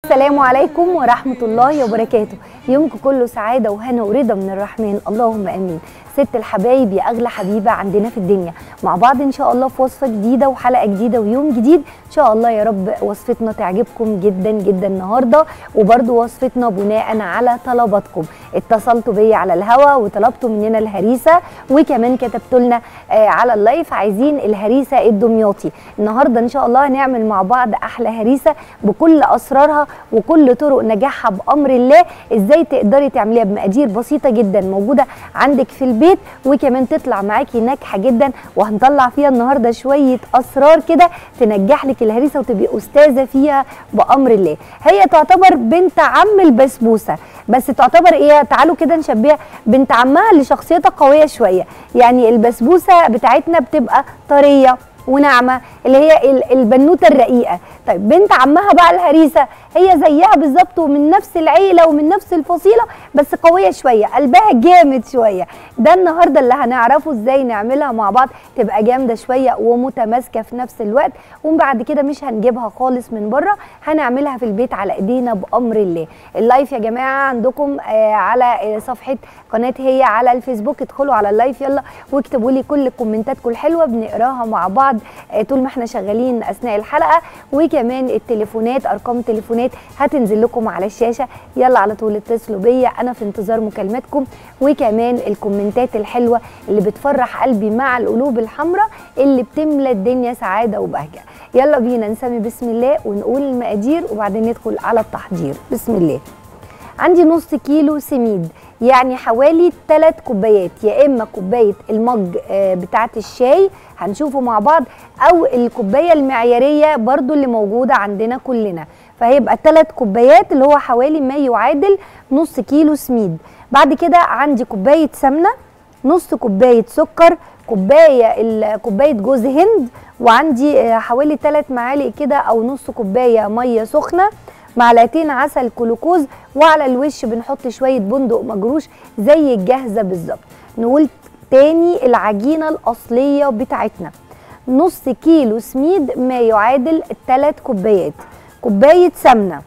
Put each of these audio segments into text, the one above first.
السلام عليكم ورحمة الله وبركاته يومكم كله سعادة وهنا ورضا من الرحمن اللهم امين ست الحبايب يا اغلى حبيبه عندنا في الدنيا مع بعض ان شاء الله في وصفه جديده وحلقه جديده ويوم جديد ان شاء الله يا رب وصفتنا تعجبكم جدا جدا النهارده وبرده وصفتنا بناء على طلباتكم اتصلتوا بيا على الهوا وطلبتوا مننا الهريسه وكمان كتبتوا لنا آه على اللايف عايزين الهريسه الدمياطي النهارده ان شاء الله هنعمل مع بعض احلى هريسه بكل اسرارها وكل طرق نجاحها بامر الله ازاي تقدري تعمليها بمقادير بسيطه جدا موجوده عندك في البيت وكمان تطلع معاكي ناجحه جدا وهنطلع فيها النهارده شويه اسرار كده تنجح لك الهريسه وتبقي استاذه فيها بامر الله هي تعتبر بنت عم البسبوسه بس تعتبر ايه تعالوا كده نشبهها بنت عمها اللي شخصيتها قويه شويه يعني البسبوسه بتاعتنا بتبقى طريه وناعمه اللي هي البنوته الرقيقه طيب بنت عمها بقى الهريسه هي زيها بالظبط ومن نفس العيله ومن نفس الفصيله بس قويه شويه قلبها جامد شويه ده النهارده اللي هنعرفه ازاي نعملها مع بعض تبقى جامده شويه ومتماسكه في نفس الوقت وبعد كده مش هنجيبها خالص من بره هنعملها في البيت على ايدينا بامر الله اللايف يا جماعه عندكم آه على صفحه قناه هي على الفيسبوك ادخلوا على اللايف يلا واكتبوا لي كل كومنتاتكم الحلوه بنقراها مع بعض آه طول ما احنا شغالين اثناء الحلقه وكمان التليفونات ارقام تليفونات هتنزل لكم على الشاشه يلا على طول اتصلوا بيا انا في انتظار مكالماتكم وكمان الكومنتات الحلوه اللي بتفرح قلبي مع القلوب الحمراء اللي بتملى الدنيا سعاده وبهجه يلا بينا نسمي بسم الله ونقول المقادير وبعدين ندخل على التحضير بسم الله عندي نص كيلو سميد يعني حوالي 3 كوبايات يا اما كوبايه المج بتاعه الشاي هنشوفه مع بعض او الكوبايه المعياريه برضو اللي موجوده عندنا كلنا فهيبقى 3 كوبايات اللي هو حوالي ما يعادل نص كيلو سميد بعد كده عندي كوبايه سمنه نص كوبايه سكر كوبايه كوبايه جوز هند وعندي حوالي 3 معالق كده او نص كوبايه ميه سخنه معلقتين عسل كلوكوز وعلى الوش بنحط شويه بندق مجروش زي الجاهزه بالظبط نقول تاني العجينه الاصليه بتاعتنا نص كيلو سميد ما يعادل 3 كوبايات كوبايه سمنه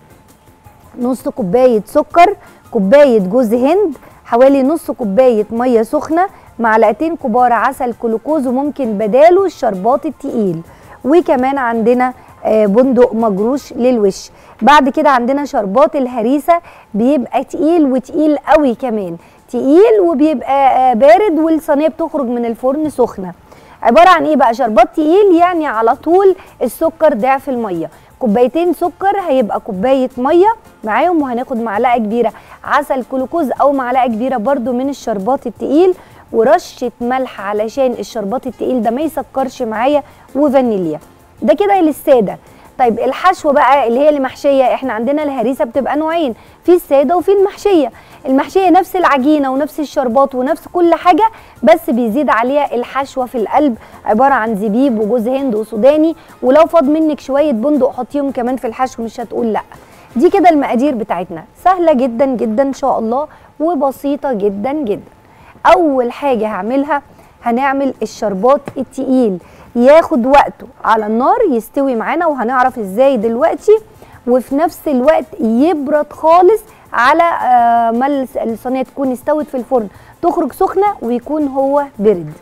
نص كوبايه سكر كوبايه جوز هند حوالي نص كوبايه ميه سخنه معلقتين كبار عسل كلوكوز وممكن بداله الشربات التقيل وكمان عندنا بندق مجروش للوش بعد كده عندنا شربات الهريسه بيبقى تقيل وتقيل قوي كمان تقيل وبيبقى بارد والصينيه بتخرج من الفرن سخنه عباره عن ايه بقى شربات تقيل يعني على طول السكر ضعف الميه كوبايتين سكر هيبقى كوبايه ميه معاهم وهناخد معلقه كبيره عسل كلوكوز او معلقه كبيره برده من الشربات التقيل ورشه ملح علشان الشربات التقيل ده ما يسكرش معايا وفانيليا ده كده للساده طيب الحشوه بقى اللي هي اللي محشيه احنا عندنا الهريسه بتبقى نوعين في الساده وفي المحشيه المحشيه نفس العجينه ونفس الشربات ونفس كل حاجه بس بيزيد عليها الحشوه في القلب عباره عن زبيب وجوز هند وسوداني ولو فاض منك شويه بندق حطيهم كمان في الحشو مش هتقول لا دي كده المقادير بتاعتنا سهله جدا جدا ان شاء الله وبسيطه جدا جدا اول حاجه هعملها هنعمل الشربات التقيل ياخد وقته على النار يستوي معانا وهنعرف ازاي دلوقتي وفي نفس الوقت يبرد خالص على ما الصينيه تكون استوت في الفرن تخرج سخنه ويكون هو برد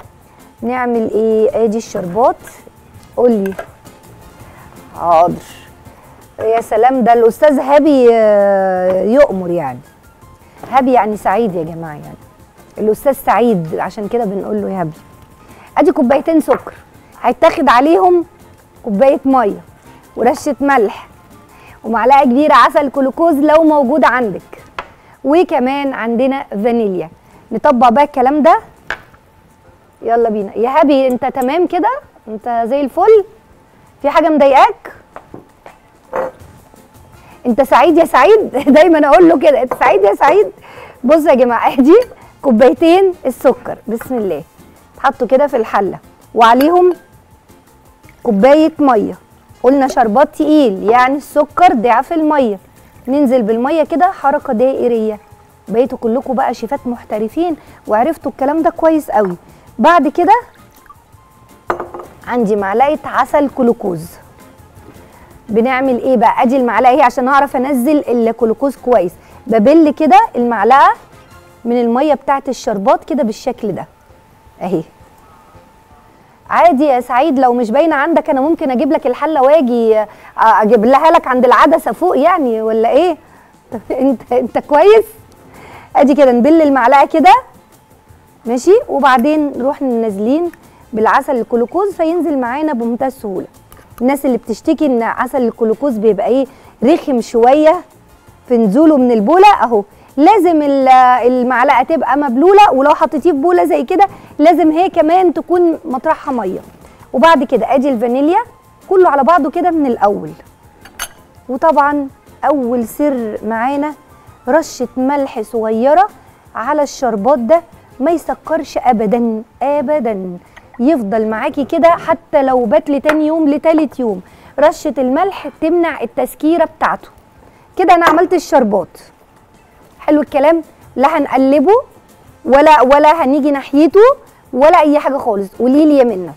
نعمل ايه ادي الشربات قولي حاضر يا سلام ده الاستاذ هابي يؤمر يعني هابي يعني سعيد يا جماعه يعني الاستاذ سعيد عشان كده بنقول له يا هابي ادي كوبايتين سكر هيتاخد عليهم كوبايه ميه ورشه ملح ومعلقه كبيره عسل كلوكوز لو موجود عندك وكمان عندنا فانيليا نطبق بقى الكلام ده يلا بينا يا هبي انت تمام كده انت زي الفل في حاجه مضايقاك انت سعيد يا سعيد دايما اقول له كده انت سعيد يا سعيد بصوا يا جماعه ادي كوبايتين السكر بسم الله اتحطوا كده في الحله وعليهم كوبايه ميه قلنا شربات تقيل يعني السكر ضعف الميه ننزل بالميه كده حركه دائريه بقيتوا كلكم بقى شيفات محترفين وعرفتوا الكلام ده كويس قوي بعد كده عندي معلقه عسل كلوكوز بنعمل ايه بقى ادي المعلقه اهي عشان اعرف انزل الجلوكوز كويس ببل كده المعلقه من الميه بتاعت الشربات كده بالشكل ده اهي عادي يا سعيد لو مش باينه عندك انا ممكن اجيب لك الحله واجي اجيب لها لك عند العدسه فوق يعني ولا ايه انت انت كويس ادي كده نبل المعلقه كده ماشي وبعدين نروح نازلين بالعسل الجلوكوز فينزل معانا بمنتهى السهوله الناس اللي بتشتكي ان عسل الجلوكوز بيبقى ايه رخم شويه في نزوله من البوله اهو لازم المعلقه تبقى مبلوله ولو حطيتيه في بوله زي كده لازم هي كمان تكون مطرحها ميه وبعد كده ادي الفانيليا كله على بعضه كده من الاول وطبعا اول سر معانا رشه ملح صغيره على الشربات ده ما يسكرش ابدا ابدا يفضل معاكي كده حتى لو بات لتاني يوم لتالت يوم رشه الملح تمنع التسكيره بتاعته كده انا عملت الشربات حلو الكلام لا هنقلبه ولا ولا هنيجي ناحيته ولا اي حاجه خالص قولي لي يا منى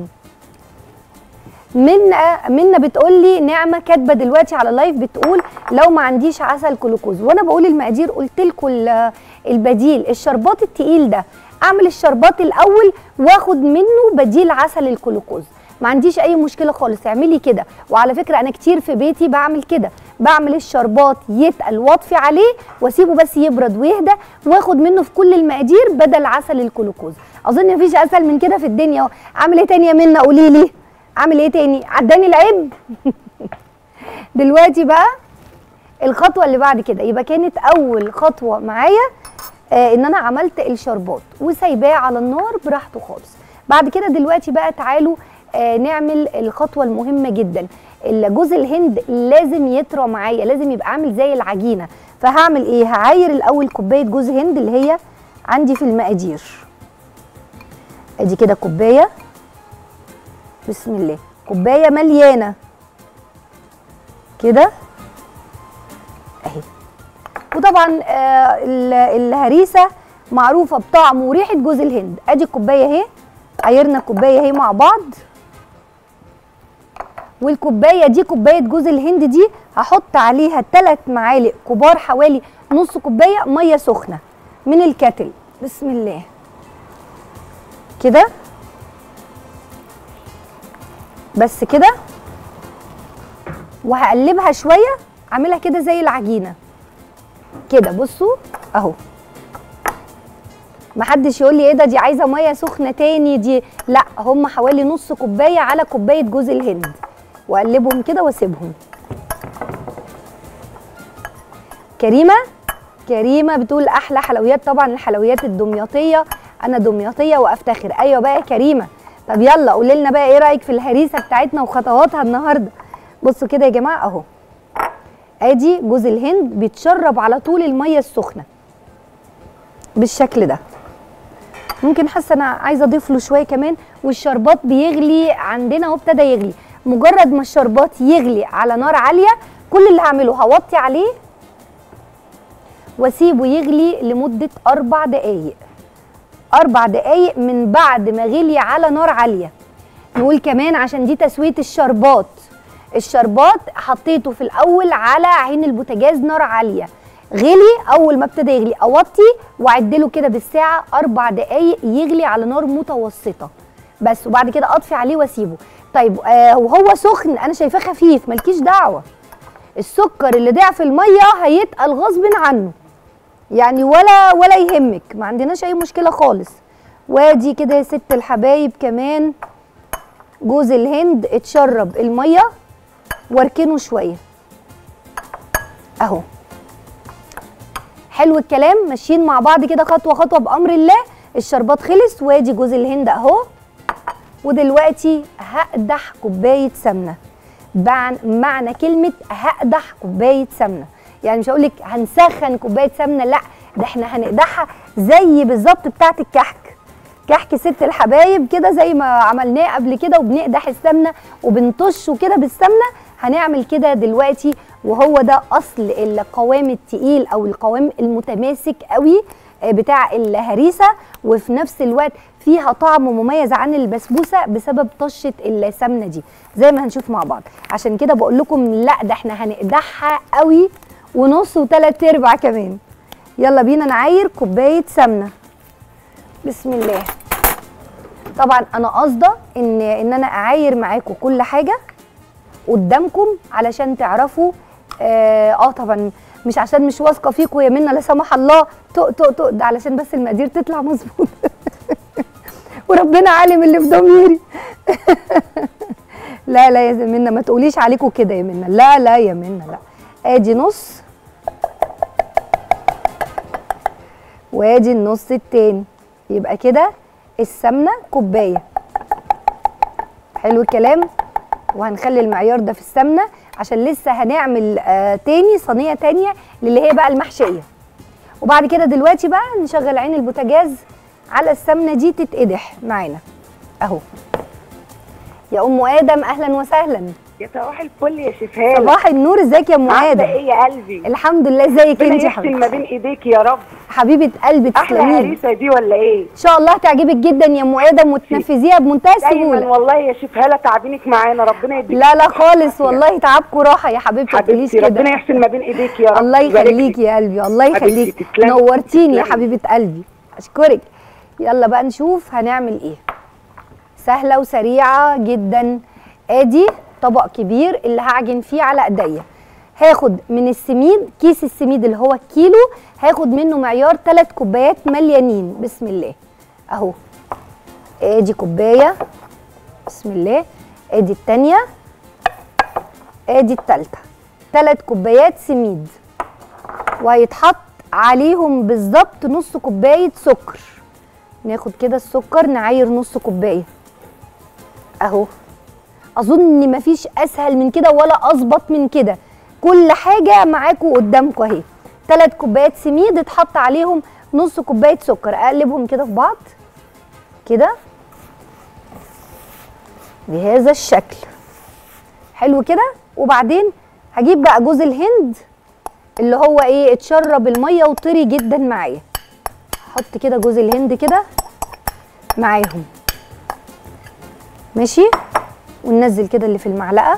منا منا بتقول لي نعمه كاتبه دلوقتي على اللايف بتقول لو ما عنديش عسل جلوكوز وانا بقول المقادير قلت لكم البديل الشربات التقيل ده اعمل الشربات الاول واخد منه بديل عسل الجلوكوز ما عنديش اي مشكله خالص اعملي كده وعلى فكره انا كتير في بيتي بعمل كده بعمل الشربات يتقل واطفي عليه واسيبه بس يبرد ويهدى واخد منه في كل المقادير بدل عسل الجلوكوز اظن مفيش اسهل من كده في الدنيا اعمل ايه تاني يا منى قولي لي اعمل ايه تاني عداني العيب دلوقتي بقى الخطوه اللي بعد كده يبقى كانت اول خطوه معايا آه ان انا عملت الشربات وسايباه على النار براحته خالص بعد كده دلوقتي بقى تعالوا آه نعمل الخطوه المهمه جدا جوز الهند لازم يطرى معايا لازم يبقى عامل زي العجينه فهعمل ايه هعاير الاول كوبايه جوز هند اللي هي عندي في المقادير ادي كده كوبايه بسم الله كوبايه مليانه كده اهي وطبعا آه الهريسه معروفه بطعم وريحه جوز الهند ادي الكوبايه اهي عايرنا الكوبايه اهي مع بعض والكوبايه دي كوبايه جوز الهند دي هحط عليها 3 معالق كبار حوالي نص كوبايه ميه سخنه من الكاتل بسم الله كده بس كده وهقلبها شويه اعملها كده زي العجينه كده بصوا اهو محدش يقول لي ايه ده دي عايزه ميه سخنه تاني دي لا هم حوالي نص كوبايه على كوبايه جوز الهند واقلبهم كده واسيبهم كريمه كريمه بتقول احلى حلويات طبعا الحلويات الدمياطيه انا دمياطيه وافتخر ايوه بقى يا كريمه طب يلا قولي لنا بقى ايه رايك في الهريسه بتاعتنا وخطواتها النهارده بصوا كده يا جماعه اهو ادي جوز الهند بيتشرب على طول الميه السخنه بالشكل ده ممكن حاسه انا عايزه اضيف له شويه كمان والشربات بيغلي عندنا اهو ابتدى يغلي مجرد ما الشربات يغلي على نار عاليه كل اللي هعمله هوطي عليه واسيبه يغلي لمده اربع دقايق اربع دقايق من بعد ما غلي على نار عاليه نقول كمان عشان دي تسويه الشربات الشربات حطيته في الاول على عين البوتاجاز نار عاليه غلي اول ما ابتدى يغلي اوطي واعدله كده بالساعه اربع دقايق يغلي على نار متوسطه بس وبعد كده اطفي عليه واسيبه طيب آه وهو سخن انا شايفاه خفيف مالكيش دعوه السكر اللي ضاع في الميه هيتقل غصب عنه يعني ولا ولا يهمك ما عندناش اي مشكله خالص وادي كده يا ست الحبايب كمان جوز الهند اتشرب الميه واركنه شويه اهو حلو الكلام ماشيين مع بعض كده خطوه خطوه بامر الله الشربات خلص وادي جوز الهند اهو ودلوقتي هقدح كوبايه سمنه معنى كلمه هقدح كوبايه سمنه يعني مش هقول لك هنسخن كوبايه سمنه لا ده احنا هنقدحها زي بالظبط بتاعه الكحك كحك ست الحبايب كده زي ما عملناه قبل كده وبنقدح السمنه وبنطشه كده بالسمنه هنعمل كده دلوقتي وهو ده اصل القوام التقيل او القوام المتماسك قوي آه، بتاع الهريسه وفي نفس الوقت فيها طعم مميز عن البسبوسه بسبب طشه السمنه دي زي ما هنشوف مع بعض عشان كده بقول لكم لا ده احنا هنقدحها قوي ونص وثلاث ارباع كمان يلا بينا نعاير كوبايه سمنه بسم الله طبعا انا قاصده ان ان انا اعاير معاكم كل حاجه قدامكم علشان تعرفوا اه, آه طبعا مش عشان مش واثقه فيكم يا منى لا سمح الله طق طق طق ده علشان بس المقادير تطلع مظبوط وربنا عالم اللي في ضميري لا لا يا منى ما تقوليش عليكم كده يا منى لا لا يا منى لا ادي نص وادي النص التاني يبقى كده السمنه كوبايه حلو الكلام وهنخلي المعيار ده في السمنه عشان لسه هنعمل آه تاني صينيه تانيه اللي هي بقى المحشيه وبعد كده دلوقتي بقى نشغل عين البوتاجاز على السمنه دي تتقدح معانا اهو يا ام ادم اهلا وسهلا يا صباح الفل يا شيف هاله صباح النور ازيك يا ام عامله ادم ايه يا قلبي الحمد لله ازيك ربنا انت يا يحسن ما حبيبتي بين ايديك يا رب حبيبه قلبي احلى تسلمي لي. هريسه دي ولا ايه ان شاء الله تعجبك جدا يا ام ادم وتنفذيها بمنتهى دايما السهوله والله يا شيف هاله تعبينك معانا ربنا يديك لا لا خالص والله تعبكم راحه يا حبيبتي ما تقوليش حبيبتي ربنا كده يحسن ما بين ايديك يا رب الله يبارك يخليك لك. يا قلبي الله حبيبتي، يخليك تسلمي. نورتيني يا تسلمي. حبيبه قلبي اشكرك يلا بقى نشوف هنعمل ايه سهله وسريعه جدا ادي طبق كبير اللي هعجن فيه على ايديا هاخد من السميد كيس السميد اللي هو كيلو هاخد منه معيار 3 كوبايات مليانين بسم الله اهو ادي كوبايه بسم الله ادي التانيه ادي التالته 3 كوبايات سميد وهيتحط عليهم بالظبط نص كوبايه سكر ناخد كده السكر نعاير نص كوبايه اهو اظن ان مفيش اسهل من كده ولا اظبط من كده كل حاجه معاكم قدامكم اهي ثلاث كوبايات سميد اتحط عليهم نص كوبايه سكر اقلبهم كده في بعض كده بهذا الشكل حلو كده وبعدين هجيب بقى جوز الهند اللي هو ايه اتشرب الميه وطري جدا معايا احط كده جوز الهند كده معاهم ماشي وننزل كده اللي في المعلقه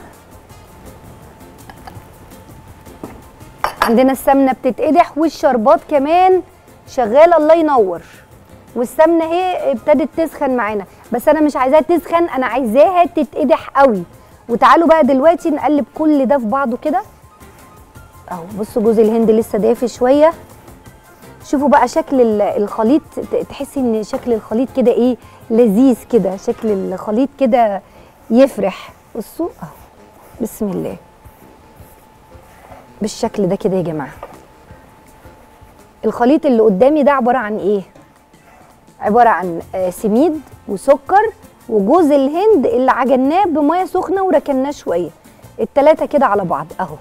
عندنا السمنه بتتقدح والشربات كمان شغاله الله ينور والسمنه اهي ابتدت تسخن معانا بس انا مش عايزاها تسخن انا عايزاها تتقدح قوي وتعالوا بقى دلوقتي نقلب كل ده في بعضه كده اهو بصوا جوز الهند لسه دافي شويه شوفوا بقى شكل ال- الخليط ت- تحسي ان شكل الخليط كده ايه لذيذ كده شكل الخليط كده يفرح بصوا اهو بسم الله بالشكل ده كده يا جماعه الخليط اللي قدامي ده عباره عن ايه عباره عن آه، سميد وسكر وجوز الهند اللي عجناه بميه سخنه وركناه شويه التلاته كده على بعض اهو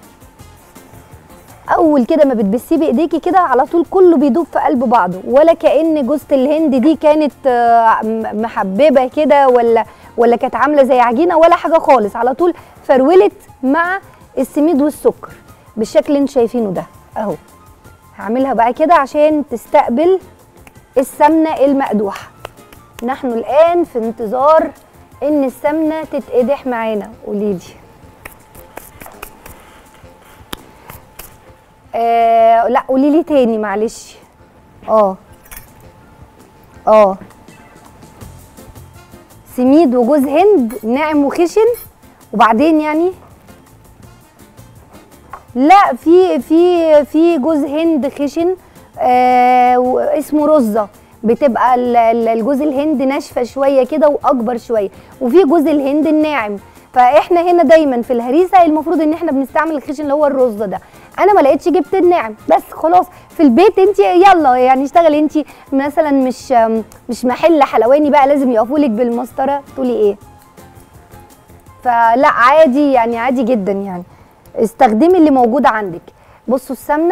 اول كده ما بتبسيه بايديكي كده على طول كله بيدوب في قلب بعضه ولا كان جوزة الهند دي كانت آه، م- محببه كده ولا ولا كانت عامله زي عجينه ولا حاجه خالص على طول فرولت مع السميد والسكر بالشكل اللي انتوا شايفينه ده اهو هعملها بقى كده عشان تستقبل السمنه المقدوحه نحن الان في انتظار ان السمنه تتقدح معانا قولي لي آه لا قولي لي تاني معلش اه اه سميد وجوز هند ناعم وخشن وبعدين يعني لا في في في جوز هند خشن آه واسمه رزه بتبقى ال- ال- الجوز الهند ناشفه شويه كده واكبر شويه وفي جوز الهند الناعم فاحنا هنا دايما في الهريسه المفروض ان احنا بنستعمل الخشن اللي هو الرزه ده انا ما لقيتش جبت الناعم بس خلاص في البيت انت يلا يعني اشتغلي انت مثلا مش مش محل حلواني بقى لازم يقفوا لك بالمسطره تقولي ايه فلا عادي يعني عادي جدا يعني استخدمي اللي موجود عندك بصوا السمنه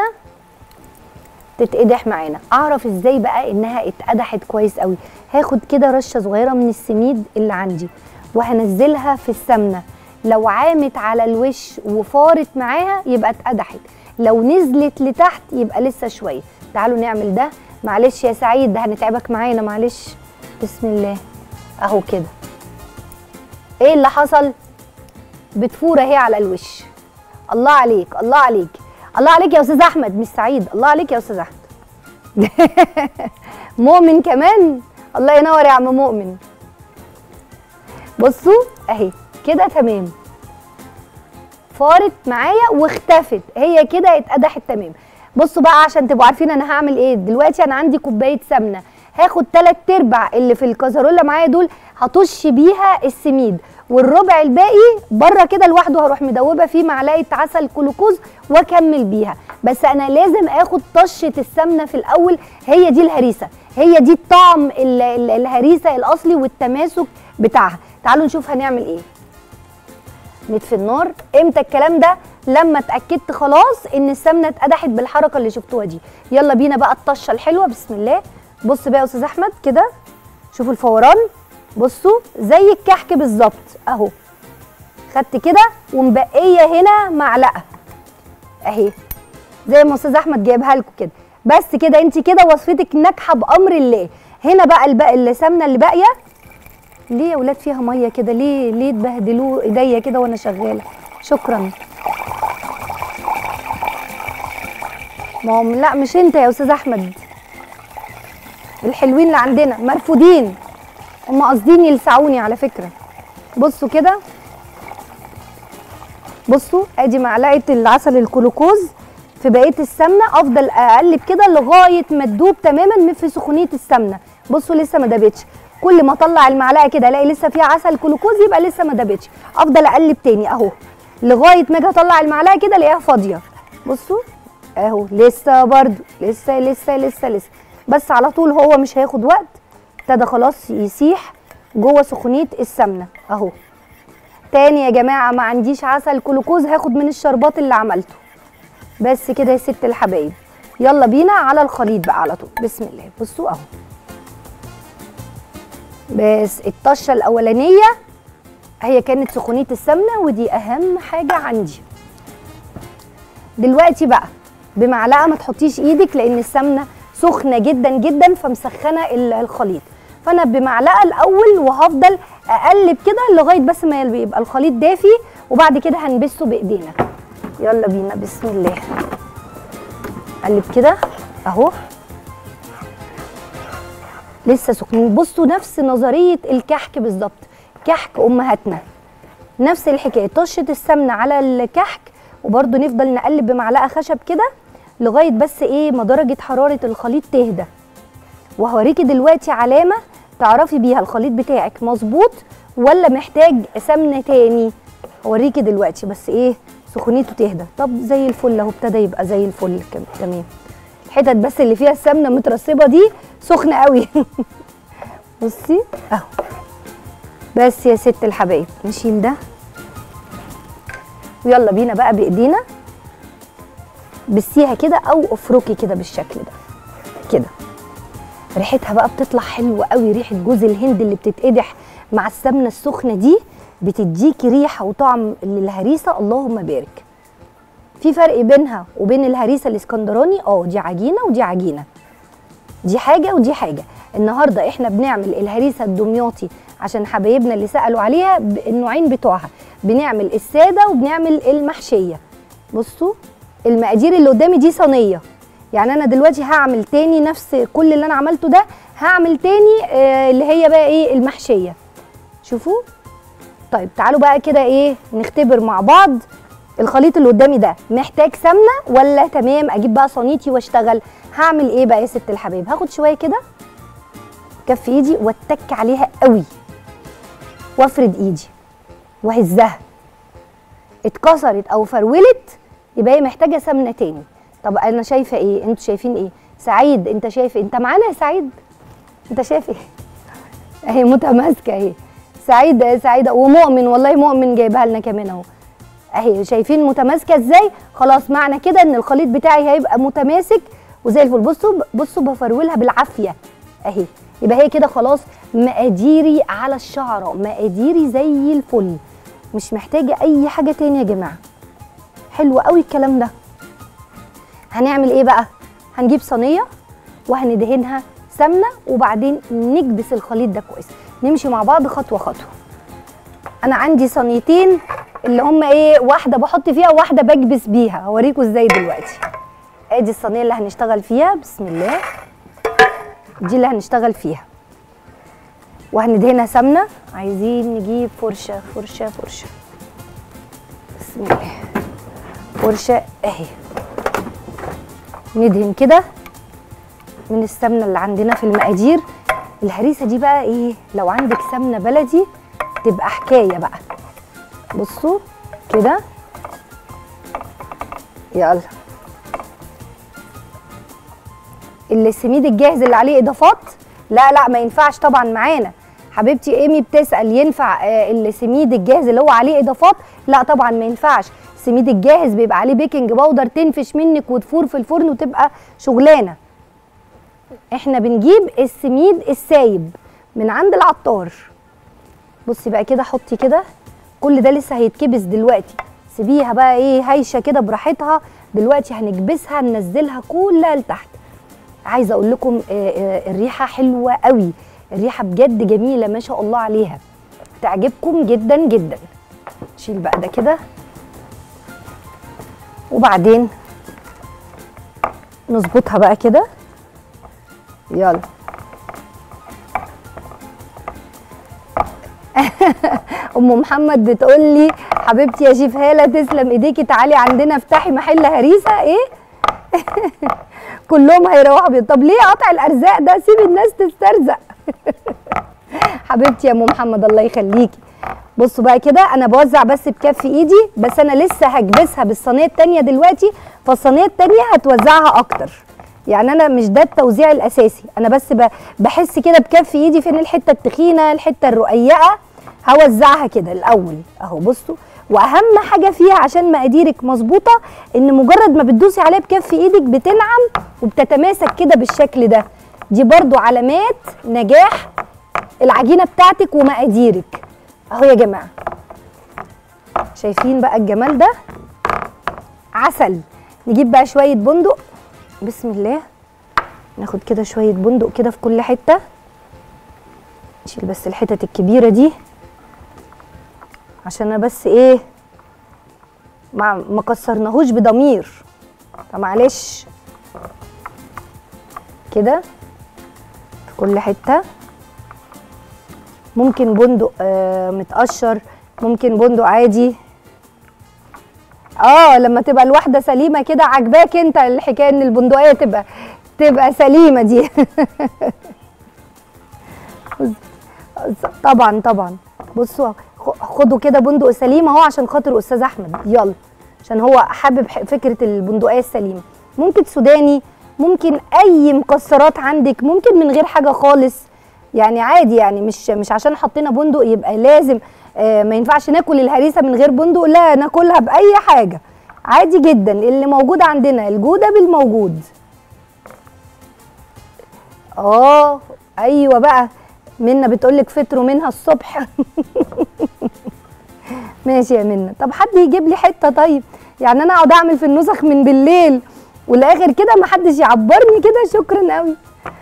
تتقدح معانا اعرف ازاي بقى انها اتقدحت كويس قوي هاخد كده رشه صغيره من السميد اللي عندي وهنزلها في السمنه لو عامت على الوش وفارت معاها يبقى اتقدحت لو نزلت لتحت يبقى لسه شويه تعالوا نعمل ده معلش يا سعيد ده هنتعبك معانا معلش بسم الله اهو كده ايه اللي حصل بتفور اهي على الوش الله عليك الله عليك الله عليك يا استاذ احمد مش سعيد الله عليك يا استاذ احمد مؤمن كمان الله ينور يا عم مؤمن بصوا اهي كده تمام فارت معايا واختفت هي كده اتقدحت تمام بصوا بقى عشان تبقوا عارفين انا هعمل ايه دلوقتي انا عندي كوبايه سمنه هاخد تلات ارباع اللي في الكازارولا معايا دول هطش بيها السميد والربع الباقي بره كده لوحده هروح مدوبه فيه معلقه عسل كلوكوز واكمل بيها بس انا لازم اخد طشه السمنه في الاول هي دي الهريسه هي دي الطعم ال- ال- الهريسه الاصلي والتماسك بتاعها تعالوا نشوف هنعمل ايه نطفي النار امتى الكلام ده لما اتاكدت خلاص ان السمنه اتقدحت بالحركه اللي شفتوها دي يلا بينا بقى الطشه الحلوه بسم الله بص بقى يا استاذ احمد كده شوفوا الفوران بصوا زي الكحك بالظبط اهو خدت كده ومبقيه هنا معلقه اهي زي ما استاذ احمد جايبها لكم كده بس كده انت كده وصفتك ناجحه بامر الله هنا بقى الباقي السمنه اللي باقيه ليه يا ولاد فيها ميه كده ليه ليه تبهدلوا ايديا كده وانا شغاله شكرا ما هم لا مش انت يا استاذ احمد الحلوين اللي عندنا مرفوضين هم قاصدين يلسعوني على فكره بصوا كده بصوا ادي معلقه العسل الكلوكوز في بقيه السمنه افضل اقلب كده لغايه ما تدوب تماما في سخونيه السمنه بصوا لسه ما دابتش كل ما اطلع المعلقه كده الاقي لسه فيها عسل كلوكوز يبقى لسه ما دابتش افضل اقلب تاني اهو لغايه ما اجي اطلع المعلقه كده الاقيها فاضيه بصوا اهو لسه برضو لسه لسه لسه لسه بس على طول هو مش هياخد وقت ابتدى خلاص يسيح جوه سخونيه السمنه اهو تاني يا جماعه ما عنديش عسل كلوكوز هاخد من الشربات اللي عملته بس كده يا ست الحبايب يلا بينا على الخليط بقى على طول بسم الله بصوا اهو بس الطشه الاولانيه هي كانت سخونيه السمنه ودي اهم حاجه عندي دلوقتي بقى بمعلقه ما تحطيش ايدك لان السمنه سخنه جدا جدا فمسخنه ال- الخليط فانا بمعلقه الاول وهفضل اقلب كده لغايه بس ما يبقى الخليط دافي وبعد كده هنبسه بايدينا يلا بينا بسم الله قلب كده اهو لسه سخنين بصوا نفس نظريه الكحك بالظبط كحك امهاتنا نفس الحكايه طشه السمنه على الكحك وبرده نفضل نقلب بمعلقه خشب كده لغايه بس ايه ما درجه حراره الخليط تهدى وهوريكي دلوقتي علامه تعرفي بيها الخليط بتاعك مظبوط ولا محتاج سمنه تاني هوريكي دلوقتي بس ايه سخونيته تهدى طب زي الفل اهو ابتدى يبقى زي الفل كم- تمام الحتت بس اللي فيها السمنه مترسبه دي سخنه قوي بصي اهو بس يا ست الحبايب نشيل ده ويلا بينا بقى بايدينا بسيها كده او افركي كده بالشكل ده كده ريحتها بقى بتطلع حلوه قوي ريحه جوز الهند اللي بتتقدح مع السمنه السخنه دي بتديكي ريحه وطعم للهريسه اللهم بارك في فرق بينها وبين الهريسه الاسكندراني اه دي عجينه ودي عجينه دي حاجه ودي حاجه النهارده احنا بنعمل الهريسه الدمياطي عشان حبايبنا اللي سالوا عليها ب- النوعين بتوعها بنعمل الساده وبنعمل المحشيه بصوا المقادير اللي قدامي دي صينيه يعني انا دلوقتي هعمل تاني نفس كل اللي انا عملته ده هعمل تاني آه اللي هي بقى ايه المحشيه شوفوا طيب تعالوا بقى كده ايه نختبر مع بعض الخليط اللي قدامي ده محتاج سمنه ولا تمام اجيب بقى صينيتي واشتغل هعمل ايه بقى يا ست الحبايب هاخد شويه كده كف ايدي واتك عليها قوي وافرد ايدي وهزها اتكسرت او فرولت يبقى هي محتاجه سمنه تاني طب انا شايفه ايه انتوا شايفين ايه سعيد انت شايف إيه؟ انت معانا يا سعيد انت شايف ايه اهي متماسكه اهي سعيد سعيده ومؤمن والله مؤمن جايبها لنا كمان اهو اهي شايفين متماسكه ازاي خلاص معنى كده ان الخليط بتاعي هيبقى متماسك وزي الفل بصوا بصوا بفرولها بالعافيه اهي يبقى هي كده خلاص مقاديري على الشعره مقاديري زي الفل مش محتاجه اي حاجه تاني يا جماعه حلو قوي الكلام ده هنعمل ايه بقى هنجيب صينيه وهندهنها سمنه وبعدين نكبس الخليط ده كويس نمشي مع بعض خطوه خطوه انا عندي صينيتين اللي هم ايه واحده بحط فيها وواحده بكبس بيها هوريكم ازاي دلوقتي ادي الصينيه اللي هنشتغل فيها بسم الله دي اللي هنشتغل فيها وهندهنها سمنه عايزين نجيب فرشه فرشه فرشه بسم الله فرشه اهي ندهن كده من السمنه اللي عندنا في المقادير الهريسه دي بقى ايه لو عندك سمنه بلدي تبقى حكايه بقى بصوا كده يلا السميد الجاهز اللي عليه اضافات لا لا ما ينفعش طبعا معانا حبيبتي ايمي بتسال ينفع آه، السميد الجاهز اللي هو عليه اضافات لا طبعا ما ينفعش السميد الجاهز بيبقى عليه بيكنج باودر تنفش منك وتفور في الفرن وتبقى شغلانه احنا بنجيب السميد السايب من عند العطار بصي بقى كده حطي كده كل ده لسه هيتكبس دلوقتي سيبيها بقى ايه هايشه كده براحتها دلوقتي هنكبسها ننزلها كلها لتحت عايزه اقول لكم آه، آه، الريحه حلوه قوي الريحه بجد جميله ما شاء الله عليها تعجبكم جدا جدا نشيل بقى ده كده وبعدين نظبطها بقى كده يلا ام محمد بتقول لي حبيبتي يا شيف هاله تسلم ايديكي تعالي عندنا افتحي محل هريسه ايه كلهم هيروحوا بي- طب ليه قطع الارزاق ده سيب الناس تسترزق حبيبتي يا ام محمد الله يخليكي بصوا بقى كده انا بوزع بس بكف ايدي بس انا لسه هكبسها بالصينيه التانيه دلوقتي فالصينيه التانيه هتوزعها اكتر يعني انا مش ده التوزيع الاساسي انا بس ب- بحس كده بكف ايدي فين الحته التخينه الحته الرقيقه هوزعها كده الاول اهو بصوا واهم حاجه فيها عشان مقاديرك مظبوطه ان مجرد ما بتدوسي عليها بكف ايدك بتنعم وبتتماسك كده بالشكل ده دي برضو علامات نجاح العجينه بتاعتك ومقاديرك اهو يا جماعه شايفين بقى الجمال ده عسل نجيب بقى شويه بندق بسم الله ناخد كده شويه بندق كده في كل حته نشيل بس الحتت الكبيره دي عشان انا بس ايه ما ما كسرناهوش بضمير فمعلش كده في كل حته ممكن بندق آه متقشر ممكن بندق عادي اه لما تبقى الواحده سليمه كده عجباك انت الحكايه ان البندقيه تبقى تبقى سليمه دي طبعا طبعا بصوا خ- خدوا كده بندق سليم اهو عشان خاطر استاذ احمد يلا عشان هو حابب ح- فكره البندقيه السليمه ممكن سوداني ممكن اي مكسرات عندك ممكن من غير حاجه خالص يعني عادي يعني مش مش عشان حطينا بندق يبقى لازم آه ما ينفعش ناكل الهريسه من غير بندق لا ناكلها باي حاجه عادي جدا اللي موجود عندنا الجوده بالموجود اه ايوه بقى منا بتقولك فطروا منها الصبح ماشي يا منا طب حد يجيب لي حته طيب يعني انا اقعد اعمل في النسخ من بالليل والاخر كده ما حدش يعبرني كده شكرا قوي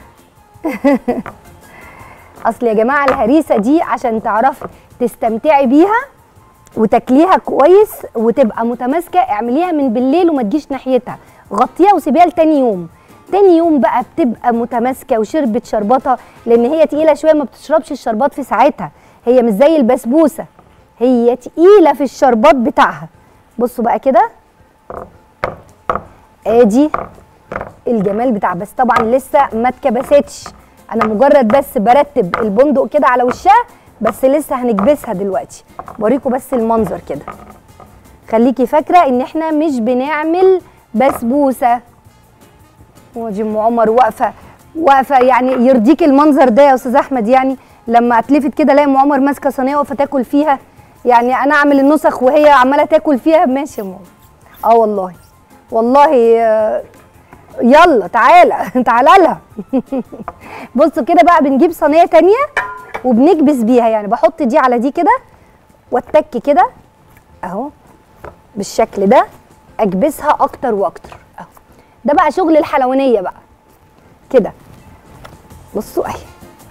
اصل يا جماعه الهريسه دي عشان تعرفي تستمتعي بيها وتاكليها كويس وتبقى متماسكه اعمليها من بالليل وما تجيش ناحيتها غطيها وسيبيها لتاني يوم تاني يوم بقى بتبقى متماسكه وشربت شرباتها لان هي تقيله شويه ما بتشربش الشربات في ساعتها هي مش زي البسبوسه هي تقيله في الشربات بتاعها بصوا بقى كده ادي الجمال بتاع بس طبعا لسه ما اتكبستش انا مجرد بس برتب البندق كده على وشها بس لسه هنكبسها دلوقتي بوريكم بس المنظر كده خليكي فاكره ان احنا مش بنعمل بسبوسه ودي ام عمر واقفه واقفه يعني يرضيك المنظر ده يا استاذ احمد يعني لما اتلفت كده الاقي ام عمر ماسكه صينيه واقفه تاكل فيها يعني انا اعمل النسخ وهي عماله تاكل فيها ماشي يا ام عمر اه والله والله آه، يلا تعالى تعالى لها بصوا كده بقى بنجيب صينيه تانية وبنكبس بيها يعني بحط دي على دي كده واتك كده اهو بالشكل ده اكبسها اكتر واكتر اهو ده بقى شغل الحلوانيه بقى كده بصوا اهي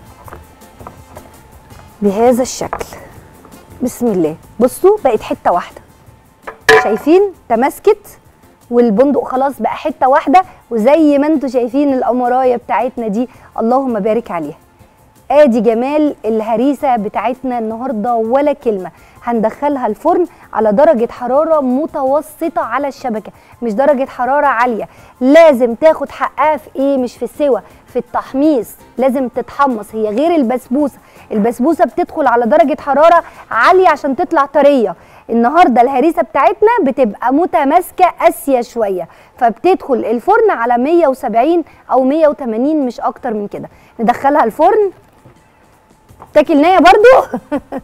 بهذا الشكل بسم الله بصوا بقت حته واحده شايفين تماسكت والبندق خلاص بقى حته واحده وزي ما انتم شايفين القمرايه بتاعتنا دي اللهم بارك عليها ادي جمال الهريسه بتاعتنا النهارده ولا كلمه هندخلها الفرن على درجه حراره متوسطه على الشبكه مش درجه حراره عاليه لازم تاخد حقها في ايه مش في السوى في التحميص لازم تتحمص هي غير البسبوسه البسبوسه بتدخل على درجه حراره عاليه عشان تطلع طريه النهارده الهريسه بتاعتنا بتبقى متماسكه قاسيه شويه فبتدخل الفرن على 170 او 180 مش اكتر من كده ندخلها الفرن تاكل نيه برضو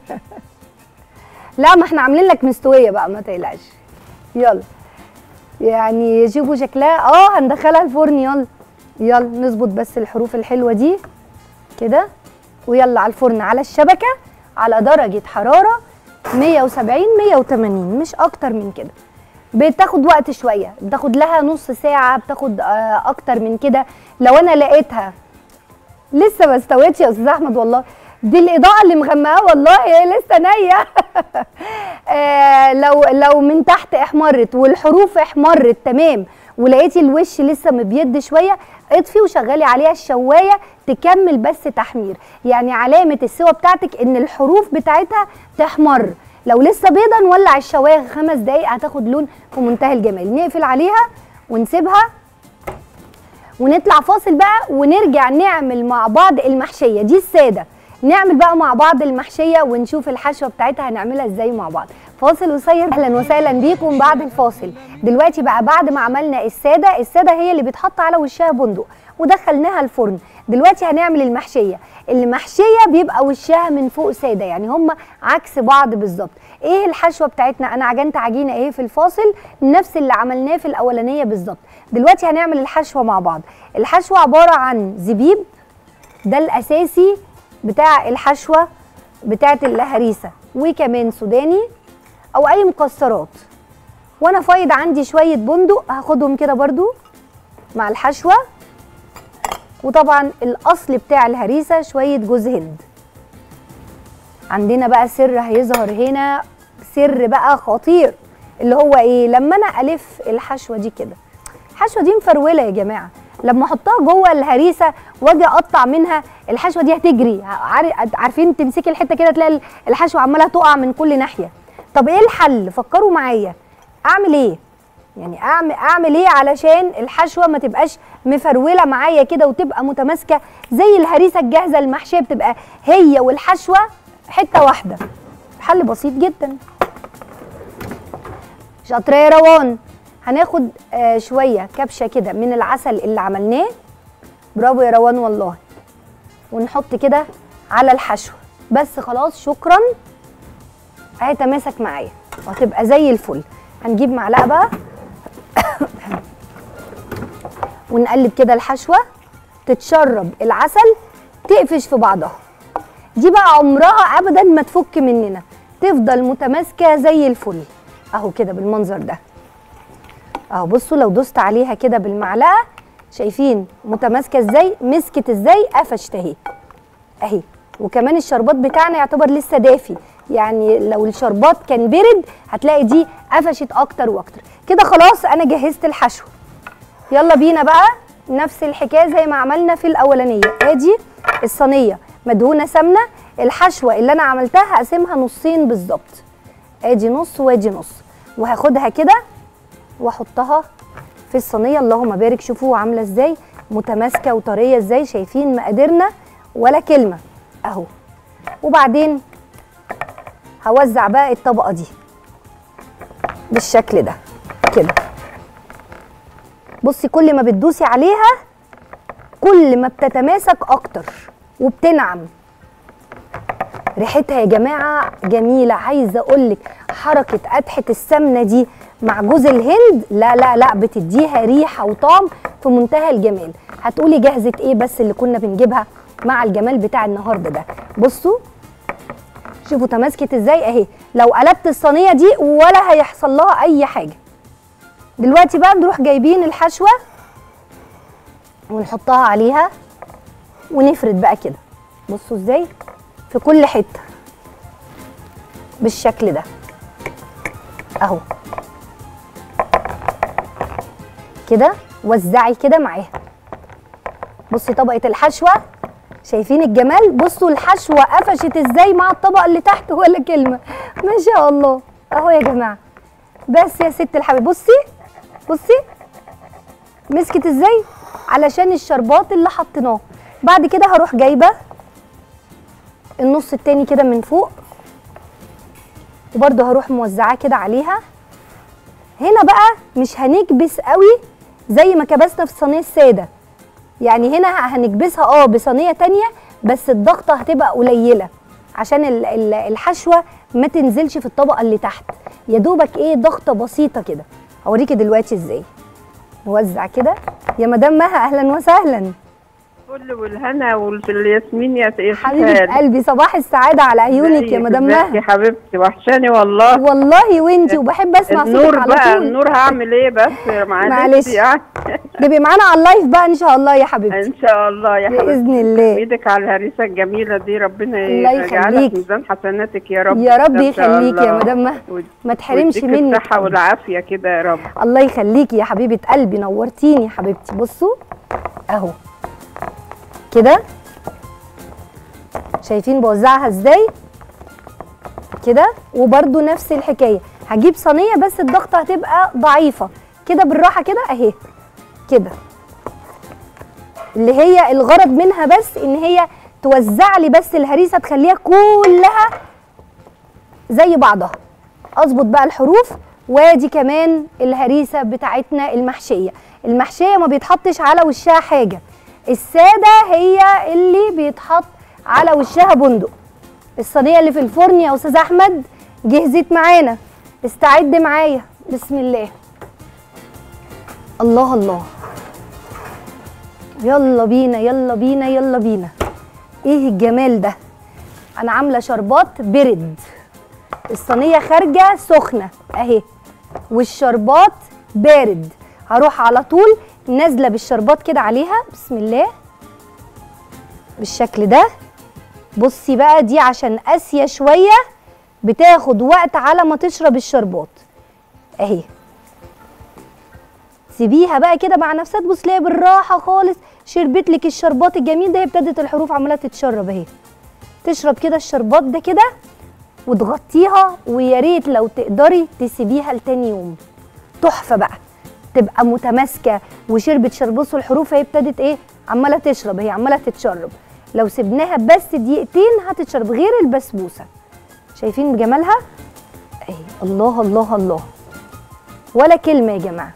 لا ما احنا عاملين لك مستويه بقى ما تقلقش يلا يعني شوفوا شكلها اه هندخلها الفرن يلا يلا نظبط بس الحروف الحلوه دي كده ويلا على الفرن على الشبكه على درجه حراره 170 180 مش اكتر من كده بتاخد وقت شويه بتاخد لها نص ساعه بتاخد آه، اكتر من كده لو انا لقيتها لسه ما استويتش يا استاذ احمد والله دي الاضاءه اللي مغمقاه والله هي لسه نيه آه لو لو من تحت احمرت والحروف احمرت تمام ولقيتي الوش لسه مبيض شويه اطفي وشغلي عليها الشوايه تكمل بس تحمير يعني علامه السوا بتاعتك ان الحروف بتاعتها تحمر لو لسه بيضه نولع الشوايه خمس دقايق هتاخد لون في منتهى الجمال نقفل عليها ونسيبها ونطلع فاصل بقى ونرجع نعمل مع بعض المحشيه دي الساده نعمل بقى مع بعض المحشيه ونشوف الحشوه بتاعتها هنعملها ازاي مع بعض فاصل قصير اهلا وسهلا بيكم بعد الفاصل دلوقتي بقى بعد ما عملنا الساده الساده هي اللي بيتحط على وشها بندق ودخلناها الفرن دلوقتي هنعمل المحشيه المحشيه بيبقى وشها من فوق ساده يعني هم عكس بعض بالظبط ايه الحشوه بتاعتنا انا عجنت عجينه ايه في الفاصل نفس اللي عملناه في الاولانيه بالظبط دلوقتي هنعمل الحشوه مع بعض الحشوه عباره عن زبيب ده الاساسي بتاع الحشوه بتاعت الهريسه وكمان سوداني او اي مكسرات وانا فايض عندي شويه بندق هاخدهم كده برضو مع الحشوه وطبعا الاصل بتاع الهريسه شويه جوز هند عندنا بقى سر هيظهر هنا سر بقى خطير اللي هو ايه لما انا الف الحشوه دي كده الحشوه دي مفروله يا جماعه لما احطها جوه الهريسه واجي اقطع منها الحشوه دي هتجري عار- عارفين تمسكي الحته كده تلاقي الحشوه عماله تقع من كل ناحيه طب ايه الحل فكروا معايا اعمل ايه يعني اعمل اعمل ايه علشان الحشوه ما تبقاش مفروله معايا كده وتبقى متماسكه زي الهريسه الجاهزه المحشيه بتبقى هي والحشوه حته واحده حل بسيط جدا شاطره يا روان هناخد آه شويه كبشه كده من العسل اللي عملناه برافو يا روان والله ونحط كده على الحشوه بس خلاص شكرا هيتماسك معايا وهتبقى زي الفل هنجيب معلقه بقى ونقلب كده الحشوه تتشرب العسل تقفش في بعضها دي بقى عمرها ابدا ما تفك مننا تفضل متماسكه زي الفل اهو كده بالمنظر ده اهو بصوا لو دوست عليها كده بالمعلقه شايفين متماسكه ازاي مسكت ازاي قفشت اهي اهي وكمان الشربات بتاعنا يعتبر لسه دافي يعني لو الشربات كان برد هتلاقي دي قفشت اكتر واكتر كده خلاص انا جهزت الحشوه يلا بينا بقى نفس الحكايه زي ما عملنا في الاولانيه ادي الصينيه مدهونه سمنه الحشوه اللي انا عملتها هقسمها نصين بالظبط ادي نص وادي نص وهاخدها كده واحطها في الصينيه اللهم بارك شوفوا عامله ازاي متماسكه وطريه ازاي شايفين مقاديرنا ولا كلمه اهو وبعدين هوزع بقى الطبقه دي بالشكل ده كده بصي كل ما بتدوسي عليها كل ما بتتماسك اكتر وبتنعم ريحتها يا جماعه جميله عايزه اقول لك حركه قدحه السمنه دي مع جوز الهند لا لا لا بتديها ريحه وطعم في منتهى الجمال هتقولي جهزه ايه بس اللي كنا بنجيبها مع الجمال بتاع النهارده ده بصوا شوفوا تماسكت ازاي اهي لو قلبت الصينيه دي ولا هيحصل لها اي حاجه دلوقتي بقى نروح جايبين الحشوه ونحطها عليها ونفرد بقى كده بصوا ازاي في كل حته بالشكل ده اهو كده وزعي كده معاها بصي طبقه الحشوه شايفين الجمال بصوا الحشوه قفشت ازاي مع الطبقه اللي تحت ولا كلمه ما شاء الله اهو يا جماعه بس يا ست الحبيب بصي بصي مسكت ازاي علشان الشربات اللي حطيناه بعد كده هروح جايبه النص التاني كده من فوق وبرده هروح موزعاه كده عليها هنا بقى مش هنكبس قوي زي ما كبسنا في الصينيه الساده يعني هنا هنكبسها اه بصينيه تانية بس الضغطه هتبقى قليله عشان ال- ال- الحشوه ما تنزلش في الطبقه اللي تحت يا دوبك ايه ضغطه بسيطه كده هوريكي دلوقتي ازاي نوزع كده يا مدام مها اهلا وسهلا الفل والهنا والياسمين يا سيد حبيبه قلبي صباح السعاده على عيونك يا مدام يا مها حبيبتي وحشاني والله والله وانتي وبحب اسمع صوتك النور على بقى طول النور هعمل ايه بس معلش معلش. يعني تبقي معانا على اللايف بقى ان شاء الله يا حبيبتي ان شاء الله يا حبيبتي باذن الله ايدك على الهريسه الجميله دي ربنا الله يجعلها يخليك. في ميزان حسناتك يا رب يا رب إن شاء يخليك يا الله. مدام مها ود- ما تحرمش ويديك منك الصحه والعافيه كده يا رب الله يخليكي يا حبيبه قلبي نورتيني يا حبيبتي بصوا اهو كده شايفين بوزعها ازاي كده وبرده نفس الحكايه هجيب صينيه بس الضغطه هتبقى ضعيفه كده بالراحه كده اهي كده اللي هي الغرض منها بس ان هي توزع لي بس الهريسه تخليها كلها زي بعضها اظبط بقى الحروف وادي كمان الهريسه بتاعتنا المحشيه المحشيه ما بيتحطش على وشها حاجه الساده هي اللي بيتحط على وشها بندق الصينيه اللي في الفرن يا استاذ احمد جهزت معانا استعد معايا بسم الله الله الله يلا بينا يلا بينا يلا بينا ايه الجمال ده انا عامله شربات برد الصينيه خارجه سخنه اهي والشربات بارد هروح على طول نازله بالشربات كده عليها بسم الله بالشكل ده بصي بقى دي عشان قاسيه شويه بتاخد وقت على ما تشرب الشربات اهي سيبيها بقى كده مع نفسها تبص تلاقيها بالراحه خالص شربت لك الشربات الجميل ده هي ابتدت الحروف عماله تتشرب اهي تشرب كده الشربات ده كده وتغطيها ويا ريت لو تقدري تسيبيها لتاني يوم تحفه بقى تبقى متماسكه وشربت شربصوا الحروف هي ابتدت ايه عماله تشرب هي عماله تتشرب لو سبناها بس دقيقتين هتتشرب غير البسبوسه شايفين جمالها اهي الله الله الله ولا كلمه يا جماعه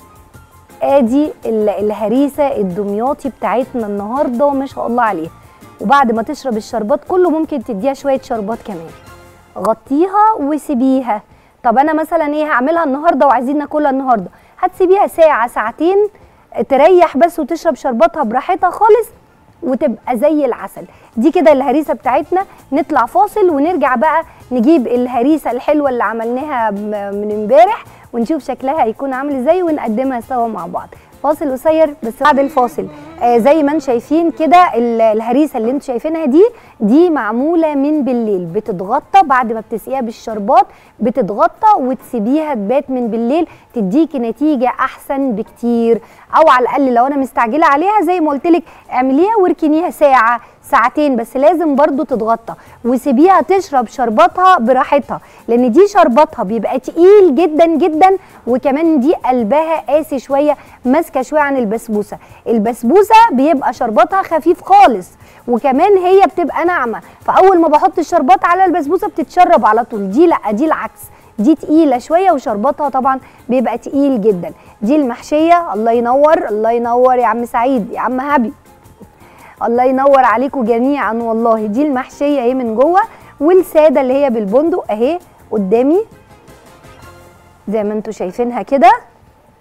ادي ال- الهريسه الدمياطي بتاعتنا النهارده ما شاء الله عليها وبعد ما تشرب الشربات كله ممكن تديها شويه شربات كمان غطيها وسيبيها طب انا مثلا ايه هعملها النهارده وعايزين ناكلها النهارده هتسيبيها ساعه ساعتين تريح بس وتشرب شرباتها براحتها خالص وتبقى زي العسل دي كده الهريسه بتاعتنا نطلع فاصل ونرجع بقى نجيب الهريسه الحلوه اللي عملناها م- من امبارح ونشوف شكلها هيكون عامل ازاي ونقدمها سوا مع بعض فاصل قصير بس بعد الفاصل آه زي ما انتم شايفين كده ال- الهريسه اللي انتم شايفينها دي دي معموله من بالليل بتتغطى بعد ما بتسقيها بالشربات بتتغطى وتسيبيها تبات من بالليل تديكي نتيجه احسن بكتير او على الاقل لو انا مستعجله عليها زي ما قلت لك اعمليها واركنيها ساعه ساعتين بس لازم برضو تتغطى وسيبيها تشرب شرباتها براحتها لان دي شرباتها بيبقى تقيل جدا جدا وكمان دي قلبها قاسي شويه ماسكه شويه عن البسبوسه البسبوسه بيبقى شرباتها خفيف خالص وكمان هي بتبقى ناعمه فاول ما بحط الشربات على البسبوسه بتتشرب على طول دي لا دي العكس دي تقيله شويه وشرباتها طبعا بيبقى تقيل جدا دي المحشيه الله ينور الله ينور يا عم سعيد يا عم هبي الله ينور عليكم جميعا والله دي المحشيه اهي من جوه والساده اللي هي بالبندق اهي قدامي زي ما انتم شايفينها كده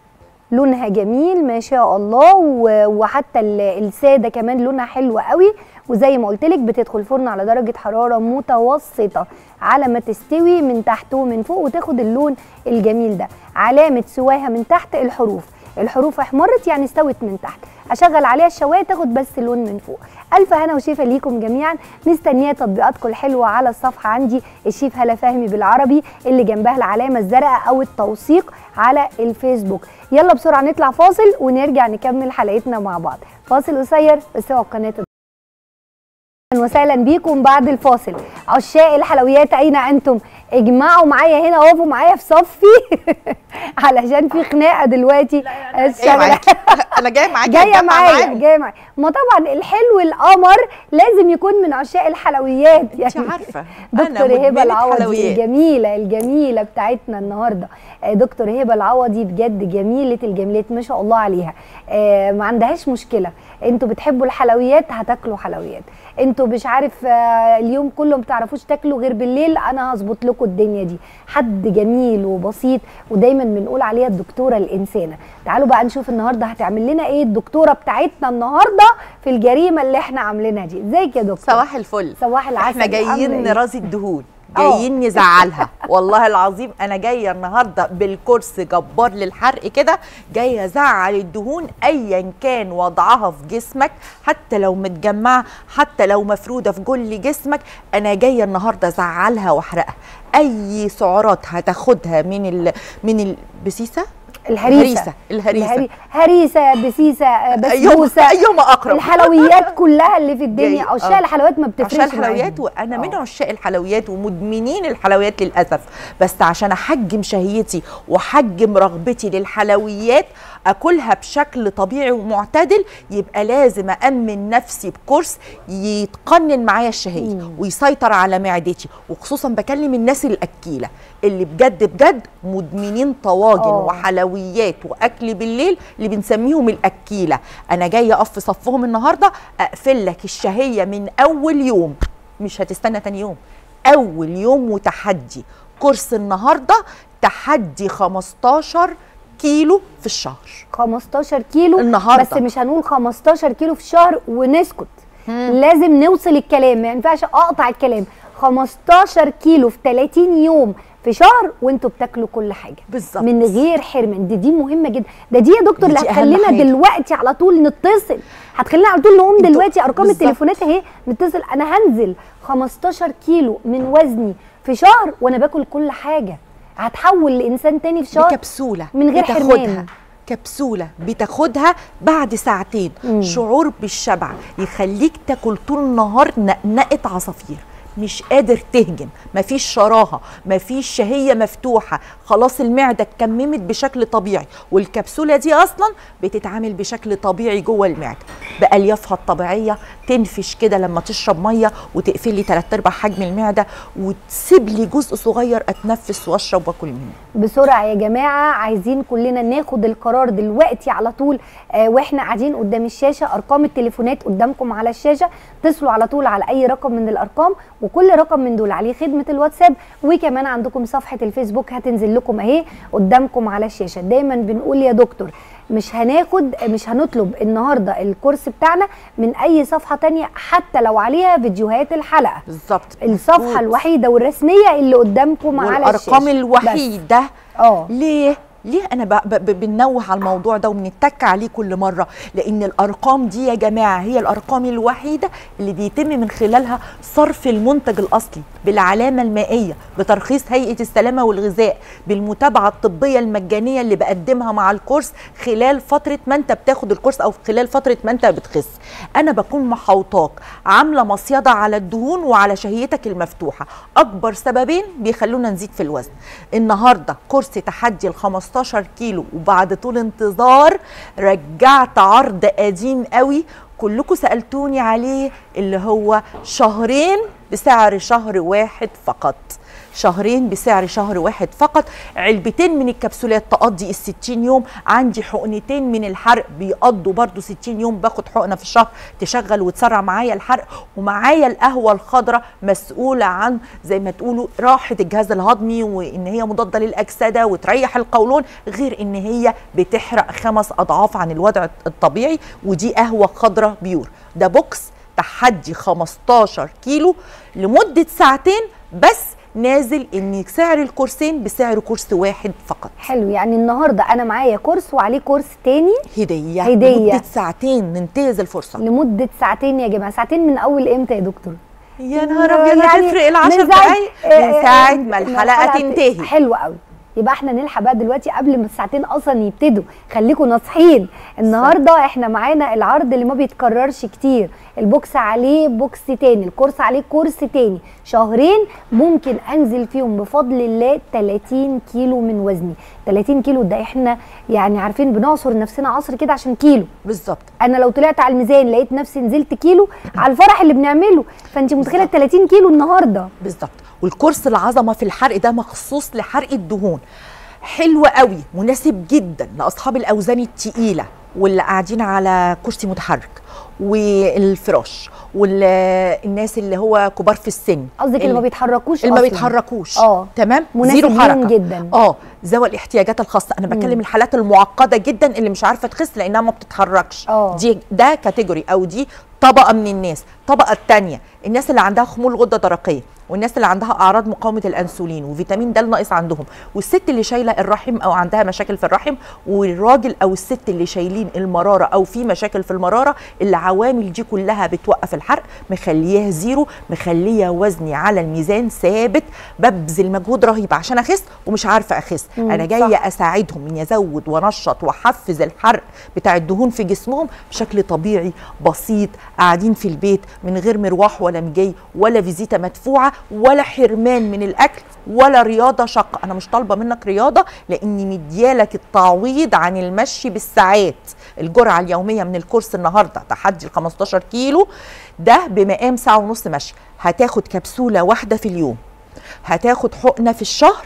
لونها جميل ما شاء الله و- وحتى ال- الساده كمان لونها حلو قوي وزي ما قلت لك بتدخل الفرن على درجه حراره متوسطه على ما تستوي من تحت ومن فوق وتاخد اللون الجميل ده علامه سواها من تحت الحروف الحروف احمرت يعني استوت من تحت اشغل عليها الشوايه تاخد بس لون من فوق الف هنا وشفا ليكم جميعا مستنيه تطبيقاتكم الحلوه على الصفحه عندي الشيف هلا فهمي بالعربي اللي جنبها العلامه الزرقاء او التوثيق على الفيسبوك يلا بسرعه نطلع فاصل ونرجع نكمل حلقتنا مع بعض فاصل قصير بس هو قناه اهلا وسهلا بيكم بعد الفاصل عشاق الحلويات اين انتم اجمعوا معايا هنا وقفوا معايا في صفي علشان في خناقه دلوقتي جايه الشغلة- معاكي انا جايه معاكي جايه هتجمع معايا معاهم. جايه معايا ما طبعا الحلو القمر لازم يكون من عشاق الحلويات انت عارفه دكتور أنا هبه مدمنة العوضي حلويات. الجميله الجميله بتاعتنا النهارده آه، دكتور هبه العوضي بجد جميله الجميلات ما شاء الله عليها آه، ما عندهاش مشكله انتوا بتحبوا الحلويات هتاكلوا حلويات انتوا مش عارف آه، اليوم كله ما بتعرفوش تاكلوا غير بالليل انا هظبط لكم الدنيا دي حد جميل وبسيط ودايما بنقول عليها الدكتوره الانسانه تعالوا بقى نشوف النهارده هتعمل لنا ايه الدكتوره بتاعتنا النهارده في الجريمه اللي احنا عاملينها دي ازيك يا دكتور صباح الفل صباح العسل احنا عاملة جايين إيه؟ نرازي الدهون اه. جايين نزعلها والله العظيم انا جايه النهارده بالكورس جبار للحرق كده جايه ازعل الدهون ايا كان وضعها في جسمك حتى لو متجمعه حتى لو مفروده في كل جسمك انا جايه النهارده ازعلها واحرقها اي سعرات هتاخدها من ال من البسيسه الهريسه الهريسه الهري- هريسه بسيسه آه، أيهما بسبوسه أيهما أقرب. الحلويات كلها اللي في الدنيا جاي. عشاق آه. الحلويات ما بتفرقش عشان الحلويات معاهم. وانا من آه. عشاق الحلويات ومدمنين الحلويات للاسف بس عشان احجم شهيتي واحجم رغبتي للحلويات اكلها بشكل طبيعي ومعتدل يبقى لازم امن نفسي بكورس يتقنن معايا الشهيه ويسيطر على معدتي وخصوصا بكلم الناس الاكيله اللي بجد بجد مدمنين طواجن آه. وحلويات واكل بالليل اللي بنسميهم الاكيله انا جايه اقف في صفهم النهارده اقفل لك الشهيه من اول يوم مش هتستنى تاني يوم اول يوم وتحدي كورس النهارده تحدي 15 كيلو في الشهر 15 كيلو النهاردة. بس مش هنقول 15 كيلو في الشهر ونسكت لازم نوصل الكلام ما ينفعش اقطع الكلام 15 كيلو في 30 يوم في شهر وانتوا بتاكلوا كل حاجه بالظبط. من غير حرمان دي دي مهمه جدا ده دي يا دكتور دي اللي أهم هتخلينا حاجة. دلوقتي على طول نتصل هتخلينا على طول نقوم انتوا- دلوقتي ارقام بالظبط. التليفونات اهي نتصل انا هنزل 15 كيلو من وزني في شهر وانا باكل كل حاجه هتحول لانسان تاني في شهر بكبسوله من غير بتاخدها حرمان. كبسوله بتاخدها بعد ساعتين مم. شعور بالشبع يخليك تاكل طول النهار نقنقه عصافير مش قادر تهجم مفيش شراهه مفيش شهيه مفتوحه خلاص المعده اتكممت بشكل طبيعي والكبسوله دي اصلا بتتعامل بشكل طبيعي جوه المعده باليافها الطبيعيه تنفش كده لما تشرب ميه وتقفلي تلات ارباع حجم المعده وتسيب لي جزء صغير اتنفس واشرب واكل منه بسرعه يا جماعه عايزين كلنا ناخد القرار دلوقتي على طول آه واحنا قاعدين قدام الشاشه ارقام التليفونات قدامكم على الشاشه اتصلوا على طول على اي رقم من الارقام وكل رقم من دول عليه خدمه الواتساب وكمان عندكم صفحه الفيسبوك هتنزل لكم اهي قدامكم على الشاشه دايما بنقول يا دكتور مش هناخد مش هنطلب النهارده الكورس بتاعنا من اي صفحه تانية حتى لو عليها فيديوهات الحلقه بالظبط الصفحه مظبوط. الوحيده والرسميه اللي قدامكم على الشاشه والارقام بس. الوحيده اه ليه ليه انا ب- ب- ب- بنوه على الموضوع ده وبنتك عليه كل مره لان الارقام دي يا جماعه هي الارقام الوحيده اللي بيتم من خلالها صرف المنتج الاصلي بالعلامه المائيه بترخيص هيئه السلامه والغذاء بالمتابعه الطبيه المجانيه اللي بقدمها مع الكورس خلال فتره ما انت بتاخد الكورس او خلال فتره ما انت بتخس انا بكون محوطاك عامله مصيده على الدهون وعلى شهيتك المفتوحه اكبر سببين بيخلونا نزيد في الوزن النهارده كورس تحدي ال 15 كيلو وبعد طول انتظار رجعت عرض قديم قوي كلكم سالتوني عليه اللي هو شهرين بسعر شهر واحد فقط شهرين بسعر شهر واحد فقط علبتين من الكبسولات تقضي ال 60 يوم عندي حقنتين من الحرق بيقضوا برضو 60 يوم باخد حقنه في الشهر تشغل وتسرع معايا الحرق ومعايا القهوه الخضراء مسؤوله عن زي ما تقولوا راحه الجهاز الهضمي وان هي مضاده للاكسده وتريح القولون غير ان هي بتحرق خمس اضعاف عن الوضع الطبيعي ودي قهوه خضراء بيور ده بوكس تحدي 15 كيلو لمده ساعتين بس نازل ان سعر الكورسين بسعر كورس واحد فقط حلو يعني النهارده انا معايا كورس وعليه كورس تاني هديه هدية. لمده ساعتين ننتهز الفرصه لمده ساعتين يا جماعه ساعتين من اول امتى يا دكتور يا نهار ابيض يعني هتفرق العشر من ساعة- دقايق آه، من آه، ساعه آه، ما الحلقه تنتهي حلو قوي يبقى احنا نلحق بقى دلوقتي قبل ما الساعتين اصلا يبتدوا خليكم ناصحين النهارده احنا معانا العرض اللي ما بيتكررش كتير البوكس عليه بوكس تاني الكورس عليه كورس تاني شهرين ممكن انزل فيهم بفضل الله 30 كيلو من وزني 30 كيلو ده احنا يعني عارفين بنعصر نفسنا عصر كده عشان كيلو بالظبط انا لو طلعت على الميزان لقيت نفسي نزلت كيلو على الفرح اللي بنعمله فانت متخيله 30 كيلو النهارده بالظبط والكورس العظمه في الحرق ده مخصوص لحرق الدهون حلو قوي مناسب جدا لاصحاب الاوزان التقيله واللي قاعدين على كرسي متحرك والفراش والناس اللي هو كبار في السن قصدك اللي ما بيتحركوش اللي ما أصلاً. بيتحركوش اه تمام مناسب زيرو ليهم حركه جدا. اه ذوي الاحتياجات الخاصه انا بتكلم الحالات المعقده جدا اللي مش عارفه تخس لانها ما بتتحركش آه. دي ده كاتيجوري او دي طبقه من الناس الطبقه الثانيه الناس اللي عندها خمول غده درقيه والناس اللي عندها اعراض مقاومه الانسولين وفيتامين د ناقص عندهم والست اللي شايله الرحم او عندها مشاكل في الرحم والراجل او الست اللي شايلين المراره او في مشاكل في المراره العوامل دي كلها بتوقف الحرق مخلياه زيرو مخليه وزني على الميزان ثابت ببذل مجهود رهيب عشان اخس ومش عارفه اخس مم، انا جايه صح. اساعدهم اني ازود وانشط واحفز الحرق بتاع الدهون في جسمهم بشكل طبيعي بسيط قاعدين في البيت من غير مروح ولا مجي ولا فيزيتا مدفوعه ولا حرمان من الاكل ولا رياضه شاقه انا مش طالبه منك رياضه لاني مديالك التعويض عن المشي بالساعات الجرعه اليوميه من الكورس النهارده تحدي ال 15 كيلو ده بمقام ساعه ونص مشي هتاخد كبسوله واحده في اليوم هتاخد حقنه في الشهر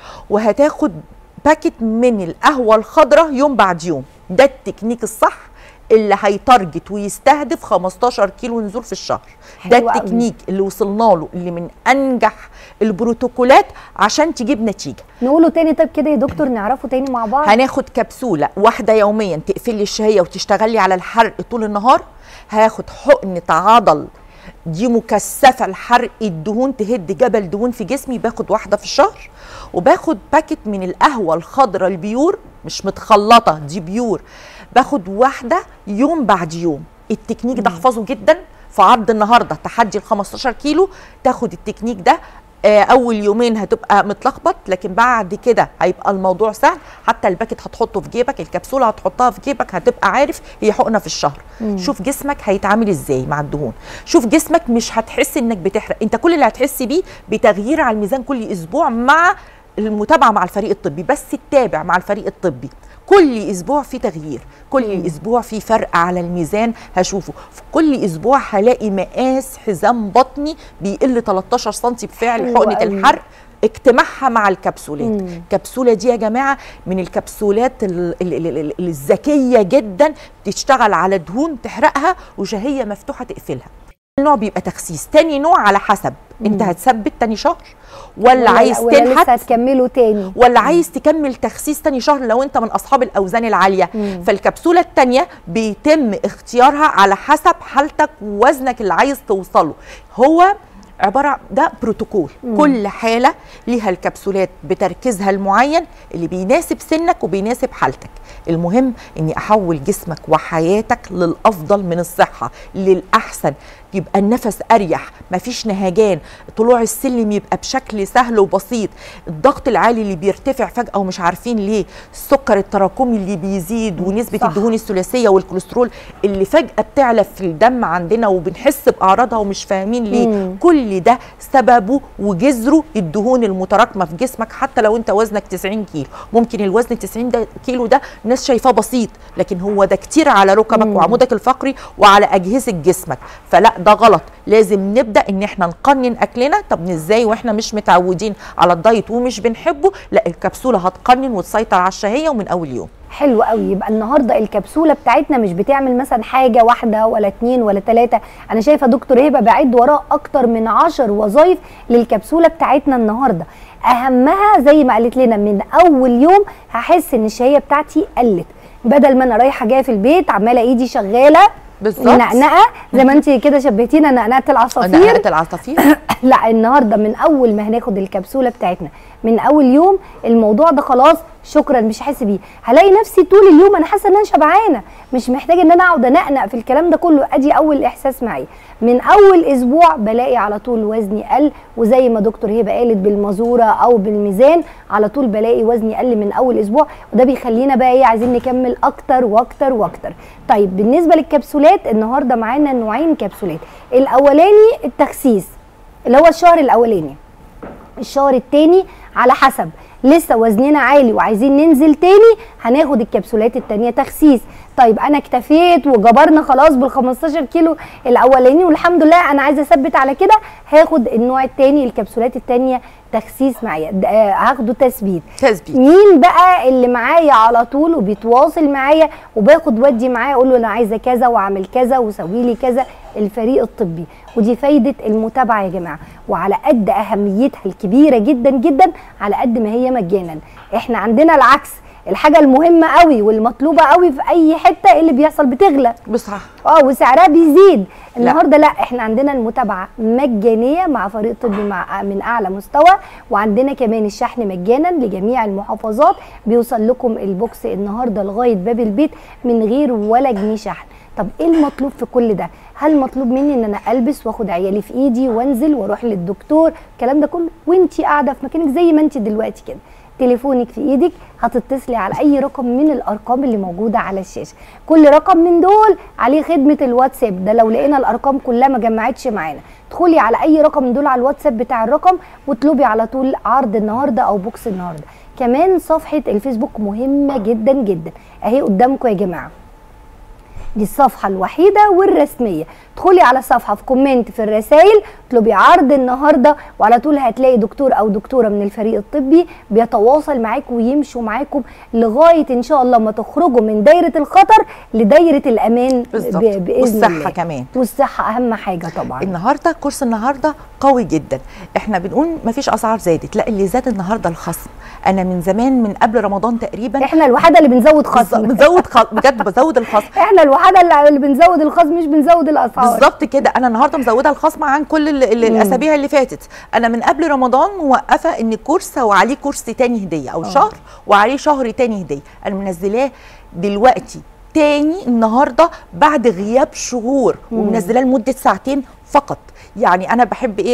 وهتاخد باكت من القهوه الخضراء يوم بعد يوم ده التكنيك الصح اللي هيتارجت ويستهدف 15 كيلو نزول في الشهر ده حلو قوي. التكنيك اللي وصلنا له اللي من انجح البروتوكولات عشان تجيب نتيجه نقوله تاني طب كده يا دكتور نعرفه تاني مع بعض هناخد كبسوله واحده يوميا تقفلي الشهيه وتشتغلي على الحرق طول النهار هاخد حقنه عضل دي مكثفه لحرق الدهون تهد جبل دهون في جسمي باخد واحده في الشهر وباخد باكت من القهوه الخضراء البيور مش متخلطه دي بيور باخد واحده يوم بعد يوم التكنيك ده احفظه جدا في عرض النهارده تحدي ال 15 كيلو تاخد التكنيك ده آه، اول يومين هتبقى متلخبط لكن بعد كده هيبقى الموضوع سهل حتى الباكت هتحطه في جيبك الكبسوله هتحطها في جيبك هتبقى عارف هي حقنه في الشهر شوف جسمك هيتعامل ازاي مع الدهون شوف جسمك مش هتحس انك بتحرق انت كل اللي هتحس بيه بتغيير على الميزان كل اسبوع مع المتابعه مع الفريق الطبي بس تتابع مع الفريق الطبي كل اسبوع في تغيير كل اسبوع في فرق على الميزان هشوفه في كل اسبوع هلاقي مقاس حزام بطني بيقل 13 سم بفعل حلو حقنه قوي. الحرق اجتماعها مع الكبسولات مم. الكبسوله دي يا جماعه من الكبسولات ال- ال- ال- ال- الذكيه جدا تشتغل على دهون تحرقها وشهيه مفتوحه تقفلها نوع بيبقى تخسيس تاني نوع على حسب انت هتثبت تاني شهر ولا, عايز ولا لسه تنحت هتكمله تاني ولا عايز تكمل تخسيس تاني شهر لو انت من اصحاب الاوزان العاليه مم. فالكبسوله التانيه بيتم اختيارها على حسب حالتك ووزنك اللي عايز توصله هو عباره عن- ده بروتوكول مم. كل حاله ليها الكبسولات بتركيزها المعين اللي بيناسب سنك وبيناسب حالتك المهم اني احول جسمك وحياتك للافضل من الصحه للاحسن يبقى النفس اريح مفيش نهجان طلوع السلم يبقى بشكل سهل وبسيط الضغط العالي اللي بيرتفع فجاه ومش عارفين ليه السكر التراكمي اللي بيزيد ونسبه صح. الدهون الثلاثيه والكوليسترول اللي فجاه بتعلى في الدم عندنا وبنحس باعراضها ومش فاهمين ليه مم. كل كل ده سببه وجذره الدهون المتراكمه في جسمك حتى لو انت وزنك 90 كيلو ممكن الوزن 90 ده كيلو ده الناس شايفاه بسيط لكن هو ده كتير على ركبك مم. وعمودك الفقري وعلى اجهزه جسمك فلا ده غلط لازم نبدا ان احنا نقنن اكلنا طب ازاي واحنا مش متعودين على الدايت ومش بنحبه لا الكبسوله هتقنن وتسيطر على الشهيه ومن اول يوم حلو قوي يبقى النهارده الكبسوله بتاعتنا مش بتعمل مثلا حاجه واحده ولا اتنين ولا تلاته انا شايفه دكتور هبه بعد وراه اكتر من عشر وظايف للكبسوله بتاعتنا النهارده اهمها زي ما قالت لنا من اول يوم هحس ان الشهيه بتاعتي قلت بدل ما انا رايحه جايه في البيت عماله ايدي شغاله بالظبط نقنقه زي ما انت كده شبهتينا نقنقه العصافير نقلت العصافير لا النهارده من اول ما هناخد الكبسوله بتاعتنا من اول يوم الموضوع ده خلاص شكرا مش هحس بيه هلاقي نفسي طول اليوم انا حاسه ان انا شبعانه مش محتاجه ان انا اقعد انقنق في الكلام ده كله ادي اول احساس معايا من اول اسبوع بلاقي على طول وزني قل وزي ما دكتور هبه قالت بالمزوره او بالميزان على طول بلاقي وزني قل من اول اسبوع وده بيخلينا بقى ايه عايزين نكمل اكتر واكتر واكتر طيب بالنسبه للكبسولات النهارده معانا نوعين كبسولات الاولاني التخسيس اللي هو الشهر الاولاني الشهر التاني على حسب لسه وزننا عالي وعايزين ننزل تاني هناخد الكبسولات التانية تخسيس طيب انا اكتفيت وجبرنا خلاص بال 15 كيلو الاولاني والحمد لله انا عايزه اثبت على كده هاخد النوع التاني الكبسولات التانية تخسيس معايا د- آه، هاخده تثبيت تثبيت مين بقى اللي معايا على طول وبيتواصل معايا وباخد ودي معاه اقول له انا عايزه كذا واعمل كذا وسوي لي كذا الفريق الطبي ودي فايده المتابعه يا جماعه وعلى قد اهميتها الكبيره جدا جدا على قد ما هي مجانا احنا عندنا العكس الحاجه المهمه قوي والمطلوبه قوي في اي حته اللي بيحصل بتغلى بصراحه اه وسعرها بيزيد النهارده لا احنا عندنا المتابعه مجانيه مع فريق طبي مع من اعلى مستوى وعندنا كمان الشحن مجانا لجميع المحافظات بيوصل لكم البوكس النهارده لغايه باب البيت من غير ولا جنيه شحن طب ايه المطلوب في كل ده هل مطلوب مني ان انا البس واخد عيالي في ايدي وانزل واروح للدكتور الكلام ده كله وانتي قاعده في مكانك زي ما انت دلوقتي كده تليفونك في ايدك هتتصلي على اي رقم من الارقام اللي موجوده على الشاشه كل رقم من دول عليه خدمه الواتساب ده لو لقينا الارقام كلها ما جمعتش معانا ادخلي على اي رقم من دول على الواتساب بتاع الرقم واطلبي على طول عرض النهارده او بوكس النهارده كمان صفحه الفيسبوك مهمه جدا جدا اهي قدامكم يا جماعه دي الصفحة الوحيدة والرسمية ادخلي على الصفحة في كومنت في الرسائل اطلبي عرض النهاردة وعلى طول هتلاقي دكتور او دكتورة من الفريق الطبي بيتواصل معاكم ويمشوا معاكم لغاية ان شاء الله ما تخرجوا من دايرة الخطر لدايرة الامان بالظبط. ب- بإذن والصحة الله كمان. والصحة اهم حاجة طبعا النهارده كورس النهارده قوي جدا احنا بنقول مفيش اسعار زادت لا اللي زاد النهارده الخصم انا من زمان من قبل رمضان تقريبا احنا الوحيدة اللي بنزود خصم بزود خصم بجد بزود الخصم احنا الوحيدة اللي- اللي بنزود الخصم مش بنزود الاسعار بالظبط كده انا النهارده مزوده الخصم عن كل ال- ال- الاسابيع اللي فاتت انا من قبل رمضان موقفه ان كورس وعليه كورس تاني هديه او شهر وعليه شهر تاني هديه انا منزلاه دلوقتي تاني النهارده بعد غياب شهور ومنزلاه لمده ساعتين فقط يعني انا بحب ايه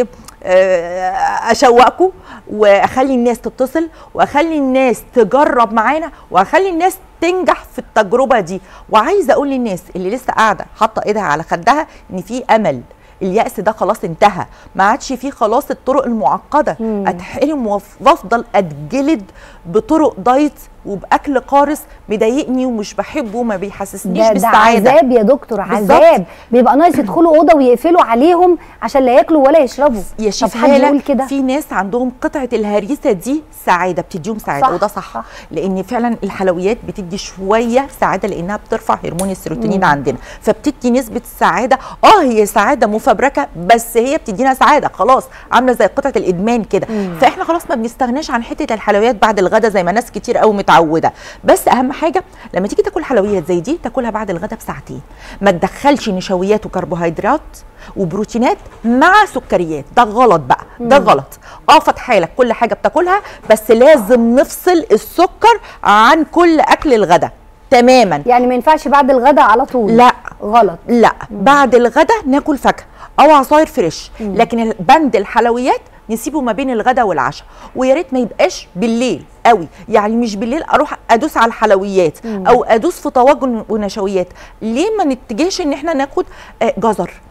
آه، اشوقكم واخلي الناس تتصل واخلي الناس تجرب معانا واخلي الناس تنجح في التجربه دي وعايزه اقول للناس اللي لسه قاعده حاطه ايدها على خدها ان في امل اليأس ده خلاص انتهى ما عادش فيه خلاص الطرق المعقده مم. اتحرم وف- وافضل اتجلد بطرق دايت وباكل قارس مضايقني ومش بحبه وما بيحسسنيش ده, ده بالسعاده عذاب يا دكتور بالظبط. عذاب بيبقى ناقص يدخلوا اوضه ويقفلوا عليهم عشان لا ياكلوا ولا يشربوا يا طب حد شيف يقول كده في ناس عندهم قطعه الهريسه دي سعاده بتديهم سعاده صح، وده صح, صح. لان فعلا الحلويات بتدي شويه سعاده لانها بترفع هرمون السيروتونين عندنا فبتدي نسبه السعاده اه هي سعاده مفبركه بس هي بتدينا سعاده خلاص عامله زي قطعه الادمان كده فاحنا خلاص ما بنستغناش عن حته الحلويات بعد الغدا زي ما ناس كتير قوي متعوده بس اهم حاجه لما تيجي تاكل حلويات زي دي تاكلها بعد الغدا بساعتين ما تدخلش نشويات وكربوهيدرات وبروتينات مع سكريات ده غلط بقى ده غلط اه فاتحه لك كل حاجه بتاكلها بس لازم نفصل السكر عن كل اكل الغدا تماما يعني ما ينفعش بعد الغداء على طول لا غلط لا بعد الغدا ناكل فاكهه او عصاير فريش لكن ال- بند الحلويات نسيبه ما بين الغدا والعشاء ويا ريت ما يبقاش بالليل قوي يعني مش بالليل اروح ادوس على الحلويات او ادوس في طواجن ونشويات ليه ما نتجهش ان احنا ناخد آه، جزر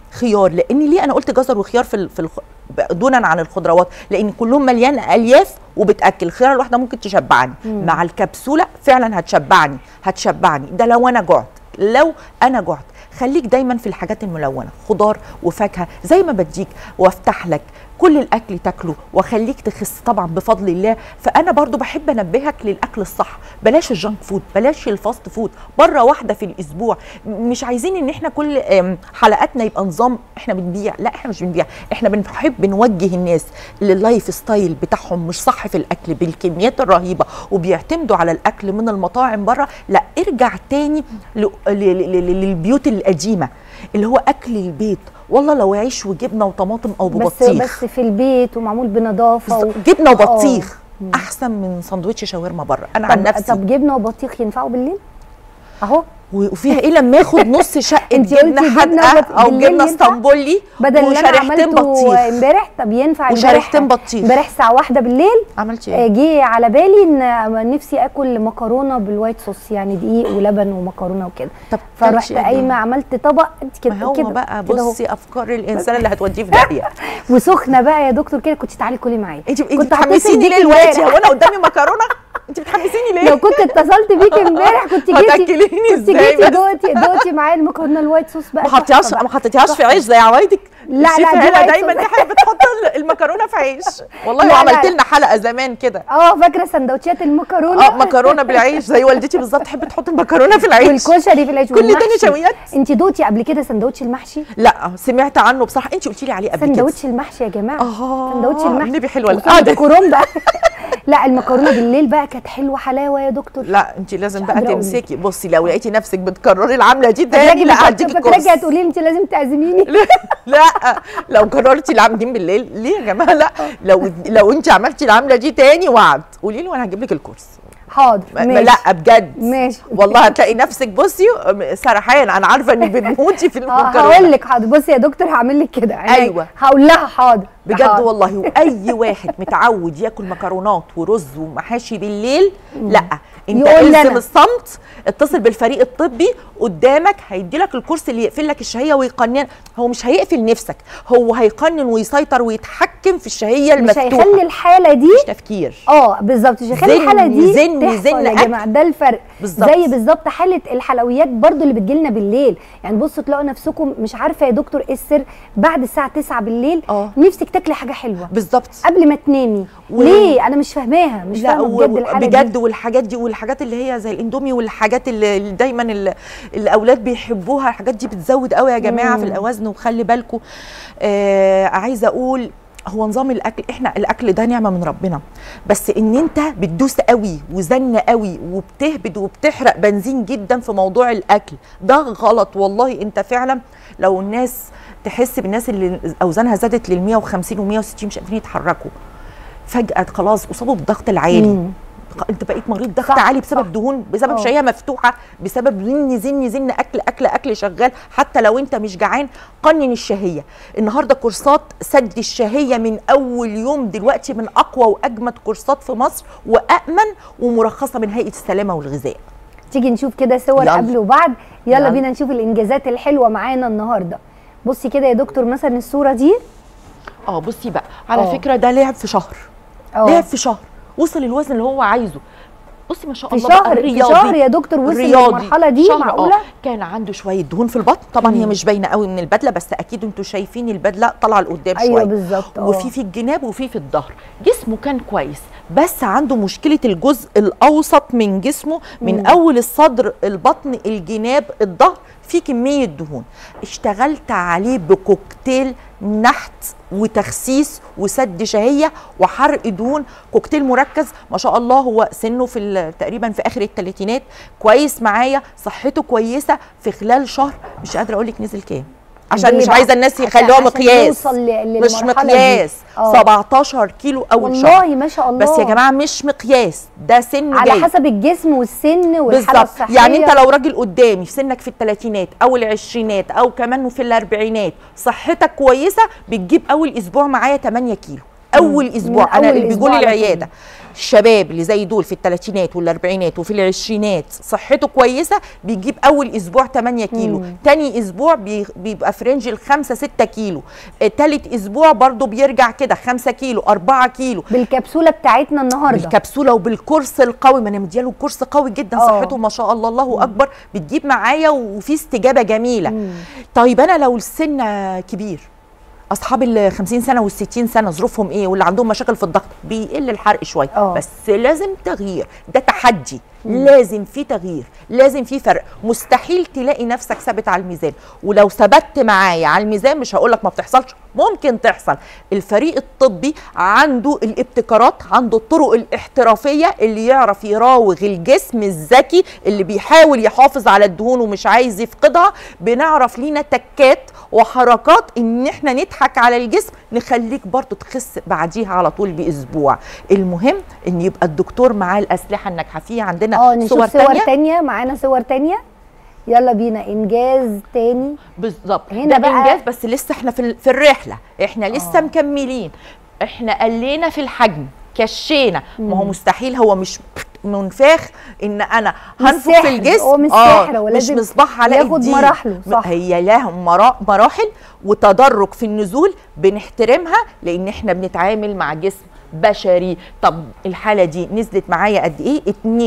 خيار لان ليه انا قلت جزر وخيار في ال- في الخ... دونا عن الخضروات لان كلهم مليان الياف وبتاكل الخيار الواحده ممكن تشبعني مع الكبسوله فعلا هتشبعني هتشبعني ده لو انا جعت لو انا جعت خليك دايما في الحاجات الملونه خضار وفاكهه زي ما بديك وافتح لك كل الاكل تاكله واخليك تخس طبعا بفضل الله فانا برضو بحب انبهك للاكل الصح بلاش الجانك فود بلاش الفاست فود مره واحده في الاسبوع م- مش عايزين ان احنا كل آم، حلقاتنا يبقى نظام احنا بنبيع لا احنا مش بنبيع احنا بنحب نوجه الناس لللايف ستايل بتاعهم مش صح في الاكل بالكميات الرهيبه وبيعتمدوا على الاكل من المطاعم بره لا ارجع تاني ل- ل- ل- ل- للبيوت القديمه اللي هو اكل البيت والله لو عيش وجبنه وطماطم او بس ببطيخ بس في البيت ومعمول بنظافه و... بالظبط. جبنه وبطيخ احسن من سندوتش شاورما بره انا عن طب, نفسي طب جبنه وبطيخ ينفعوا بالليل اهو وفيها ايه لما اخد نص شقه انت قلتي جبنه جبنة حادقه وبط- او بالليل جبنه ينفع؟ اسطنبولي بدل اللي انا وشريحتين عملته بطيخ امبارح طب ينفع وشريحتين امبارح بطيخ. امبارح الساعه واحدة بالليل عملتي آه، ايه؟ جه على بالي ان نفسي اكل مكرونه بالوايت صوص يعني دقيق ولبن ومكرونه وكده طب فرحت كلتي ايه قايمه عملت طبق كده ما هو كده بقى كده أهو. بصي افكار الانسان اللي هتوديه في داهيه وسخنه بقى يا دكتور كده كنت تعالي كلي معايا انت انت كنت هتصل بتحمسيني بيك ليه دلوقتي امبارح. هو انا قدامي مكرونه انت بتحمسيني ليه لو كنت اتصلت بيك امبارح كنت جيتي هتاكليني كنت ازاي جيتي بس؟ دوتي دوتي معايا المكرونه الوايت صوص بقى ما حطيتيهاش تحفة بقى. ما حطيتيهاش في عيش زي عوايدك لا، لا، الشيف دي هنا وايت دايما صوص. تحب تحط المكرونه في عيش والله لا، لا. وعملت لنا حلقه زمان كده اه فاكره سندوتشات المكرونه اه مكرونه بالعيش زي والدتي بالظبط تحب تحط المكرونه في العيش والكشري في العيش كل ده والمحشي. نشويات. انت دوتي قبل كده سندوتش المحشي لا سمعت عنه بصراحه انت قلتي لي عليه قبل كده سندوتش المحشي يا جماعه اه سندوتش المحشي النبي حلوه وفي القعده كروم بقى لا المكرونه بالليل بقى كانت حلوه حلاوه يا دكتور لا انت لازم مش بقى قادرة أقول. تمسكي بصي لو لقيتي نفسك بتكرري العمله دي فاكراكي تاني لا بتقولي- هديكي فاكراكي كورس هتقولي لي انت لازم تعزميني لا لو كررتي العمله دي بالليل ليه يا جماعه لا لو لو انت عملتي العمله دي تاني وعد قولي لي وانا هجيب لك الكورس حاضر ما- ماشي لا بجد ماشي. والله هتلاقي نفسك بصي سرحان انا عارفه انك بتموتي في اه المكرونه هقول لك حاضر بصي يا دكتور هعمل لك كده عينيا. أيوة. هقول لها حاضر بجد حاضر. والله واي واحد متعود ياكل مكرونات ورز ومحاشي بالليل لا انت يقول لي الزم أنا. الصمت اتصل بالفريق الطبي قدامك هيدي لك الكورس اللي يقفل لك الشهيه ويقنن هو مش هيقفل نفسك هو هيقنن ويسيطر ويتحكم في الشهيه مش المفتوحه هيخلي الحاله دي مش تفكير اه بالظبط مش هيخلي زن- الحاله دي زن- تحصل زن يا أكل. جماعه ده الفرق بالظبط. زي بالظبط حاله الحلويات برضو اللي بتجيلنا بالليل يعني بصوا تلاقوا نفسكم مش عارفه يا دكتور ايه السر بعد الساعه 9 بالليل آه. نفسك تاكلي حاجه حلوه بالظبط قبل ما تنامي و- ليه انا مش فاهماها مش لا فاهمه و- بجد الحاله بجد دي والحاجات دي والحاجات اللي هي زي الاندومي والحاجات اللي اللي دايما اللي الاولاد بيحبوها الحاجات دي بتزود قوي يا جماعه في الوزن وخلي بالكم آه عايزه اقول هو نظام الاكل احنا الاكل ده نعمه من ربنا بس ان انت بتدوس قوي وزن قوي وبتهبد وبتحرق بنزين جدا في موضوع الاكل ده غلط والله انت فعلا لو الناس تحس بالناس اللي اوزانها زادت لل 150 و 160 مش قادرين يتحركوا فجاه خلاص اصابوا بالضغط العالي مم. انت بقيت مريض ضغط صح، عالي بسبب صح. دهون بسبب اه. شهيه مفتوحه بسبب زن زن زن اكل اكل اكل شغال حتى لو انت مش جعان قنن الشهيه النهارده كورسات سد الشهيه من اول يوم دلوقتي من اقوى واجمد كورسات في مصر وامن ومرخصه من هيئه السلامه والغذاء تيجي نشوف كده صور يلا. قبل وبعد يلا, يلا. بينا نشوف الانجازات الحلوه معانا النهارده بصي كده يا دكتور مثلا الصوره دي اه بصي بقى على اه. فكره ده لعب في شهر اه لعب في شهر وصل الوزن اللي هو عايزه بصي ما شاء في الله بقى شهر في رياضي. شهر يا دكتور وصل رياضي. للمرحله دي شهر معقوله آه. كان عنده شويه دهون في البطن طبعا هي مش باينه قوي من البدله بس اكيد انتوا شايفين البدله طالعه لقدام ايوه شويه بالظبط اه. وفي في الجناب وفي في الظهر جسمه كان كويس بس عنده مشكله الجزء الاوسط من جسمه من مم. اول الصدر البطن الجناب الظهر في كميه دهون اشتغلت عليه بكوكتيل نحت وتخسيس وسد شهيه وحرق دهون كوكتيل مركز ما شاء الله هو سنه في ال- تقريبا في اخر الثلاثينات كويس معايا صحته كويسه في خلال شهر مش قادره اقول لك نزل كام عشان ليه مش بقى؟ عايزه الناس عشان- يخلوها عشان مقياس يوصل ل- مش للمرحلة دي. مقياس اه. 17 كيلو اول شهر والله ما شاء الله بس يا جماعه مش مقياس ده سن على جاي حسب الجسم والسن والحاله بالظبط الصحيه يعني انت لو راجل قدامي في سنك في الثلاثينات او العشرينات او كمان في الاربعينات صحتك كويسه بتجيب اول اسبوع معايا 8 كيلو اول اسبوع انا أول اللي أسبوع بيجوا لي على طول. العياده الشباب اللي زي دول في الثلاثينات والاربعينات وفي العشرينات صحته كويسه بيجيب اول اسبوع 8 كيلو مم. تاني اسبوع بي- بيبقى في رينج ال 5 6 كيلو آه، تالت اسبوع برضو بيرجع كده 5 كيلو 4 كيلو بالكبسوله بتاعتنا النهارده بالكبسوله وبالكورس القوي ما انا مدياله كورس قوي جدا آه. صحته ما شاء الله الله اكبر بتجيب معايا وفي استجابه جميله مم. طيب انا لو السن كبير اصحاب ال 50 سنه وال 60 سنه ظروفهم ايه واللي عندهم مشاكل في الضغط بيقل الحرق شويه آه. بس لازم تغيير ده تحدي لازم في تغيير لازم في فرق مستحيل تلاقي نفسك ثابت على الميزان ولو ثبت معايا على الميزان مش هقول لك ما بتحصلش ممكن تحصل الفريق الطبي عنده الابتكارات عنده الطرق الاحترافيه اللي يعرف يراوغ الجسم الذكي اللي بيحاول يحافظ على الدهون ومش عايز يفقدها بنعرف لينا تكات وحركات ان احنا نضحك على الجسم نخليك برضو تخس بعديها على طول باسبوع المهم ان يبقى الدكتور معاه الاسلحه الناجحه في عندنا اه نشوف صور, صور تانية تانية معانا صور تانية يلا بينا انجاز تاني بالظبط هنا ده بقى- انجاز بس لسه احنا في ال- في الرحله احنا لسه آه. مكملين احنا قلينا في الحجم كشينا ما هو مستحيل هو مش منفاخ ان انا مش هنفخ سحر، في الجسم هو مش سحر، هو مش لازم مصباح علاء ياخد الدين مراحله، صح. هي لها مرا- مراحل وتدرج في النزول بنحترمها لان احنا بنتعامل مع جسم بشري طب الحاله دي نزلت معايا قد ايه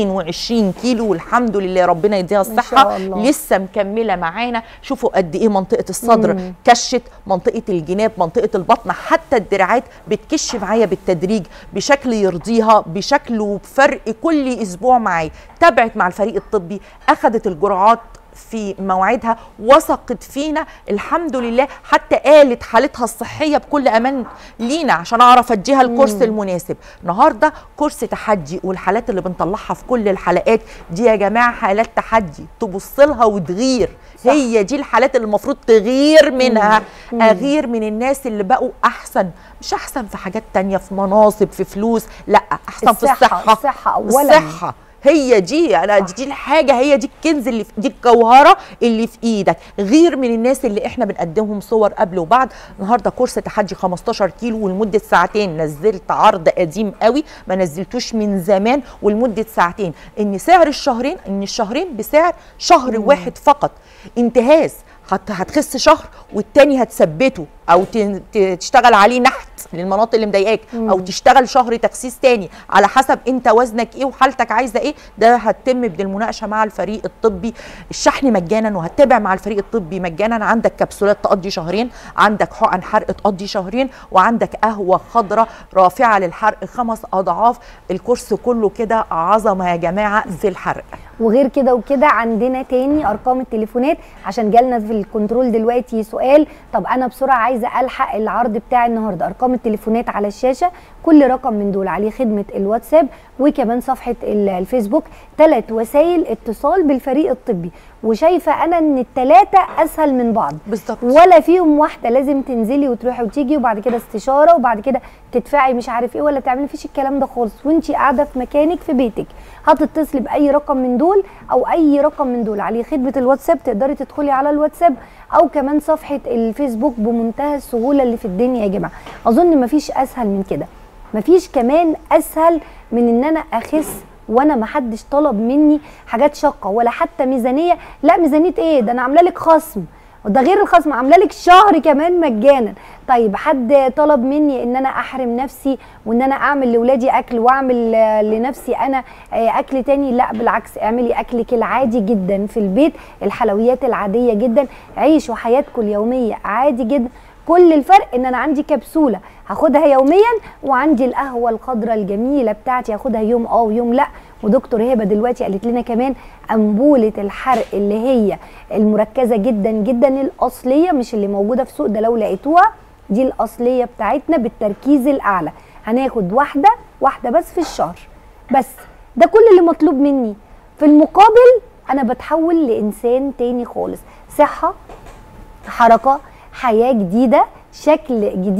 22 كيلو والحمد لله ربنا يديها شاء الصحه الله. لسه مكمله معانا شوفوا قد ايه منطقه الصدر مم. كشت منطقه الجناب منطقه البطن حتى الدراعات بتكش معايا بالتدريج بشكل يرضيها بشكل وبفرق كل اسبوع معايا تابعت مع الفريق الطبي اخذت الجرعات في موعدها وثقت فينا الحمد لله حتى قالت حالتها الصحيه بكل امان لينا عشان اعرف اديها الكورس المناسب النهارده كورس تحدي والحالات اللي بنطلعها في كل الحلقات دي يا جماعه حالات تحدي تبص لها وتغير صح. هي دي الحالات اللي المفروض تغير منها اغير من الناس اللي بقوا احسن مش احسن في حاجات تانية في مناصب في فلوس لا احسن في الصحة، الصحه الصحة أولاً. الصحه هي دي انا دي, دي الحاجه هي دي الكنز اللي في دي الجوهره اللي في ايدك غير من الناس اللي احنا بنقدمهم صور قبل وبعد النهارده كورس تحدي 15 كيلو ولمده ساعتين نزلت عرض قديم قوي ما نزلتوش من زمان ولمده ساعتين ان سعر الشهرين ان الشهرين بسعر شهر واحد فقط انتهاز هت- هتخس شهر والتاني هتثبته او ت- ت- تشتغل عليه نحت للمناطق اللي مضايقاك او تشتغل شهر تخسيس تاني على حسب انت وزنك ايه وحالتك عايزه ايه ده هتتم بالمناقشه مع الفريق الطبي الشحن مجانا وهتتابع مع الفريق الطبي مجانا عندك كبسولات تقضي شهرين عندك حقن حرق تقضي شهرين وعندك قهوه خضراء رافعه للحرق خمس اضعاف الكورس كله كده عظمه يا جماعه في الحرق وغير كده وكده عندنا تاني ارقام التليفونات عشان جالنا في الكنترول دلوقتي سؤال طب انا بسرعه عايزه الحق العرض بتاع النهارده ارقام التليفونات على الشاشه كل رقم من دول عليه خدمه الواتساب وكمان صفحه ال- الفيسبوك ثلاث وسائل اتصال بالفريق الطبي وشايفه انا ان الثلاثه اسهل من بعض بالظبط ولا فيهم واحده لازم تنزلي وتروحي وتيجي وبعد كده استشاره وبعد كده تدفعي مش عارف ايه ولا تعملي فيش الكلام ده خالص وانتي قاعده في مكانك في بيتك هتتصلي باي رقم من دول او اي رقم من دول عليه خدمه الواتساب تقدري تدخلي على الواتساب او كمان صفحه الفيسبوك بمنتهى السهوله اللي في الدنيا يا جماعه اظن مفيش اسهل من كده مفيش كمان اسهل من ان انا اخس وانا ما حدش طلب مني حاجات شاقه ولا حتى ميزانيه لا ميزانيه ايه ده انا عامله لك خصم وده غير الخصم عامله لك شهر كمان مجانا طيب حد طلب مني ان انا احرم نفسي وان انا اعمل لاولادي اكل واعمل آه، لنفسي انا آه، اكل تاني لا بالعكس اعملي اكلك العادي جدا في البيت الحلويات العاديه جدا عيشوا حياتكم اليوميه عادي جدا كل الفرق ان انا عندي كبسوله هاخدها يوميا وعندي القهوه الخضراء الجميله بتاعتي هاخدها يوم اه ويوم لا ودكتور هبه دلوقتي قالت لنا كمان انبوله الحرق اللي هي المركزه جدا جدا الاصليه مش اللي موجوده في سوق ده لو لقيتوها دي الاصليه بتاعتنا بالتركيز الاعلى هناخد واحده واحده بس في الشهر بس ده كل اللي مطلوب مني في المقابل انا بتحول لانسان تاني خالص صحه حركه حياه جديده شكل جديد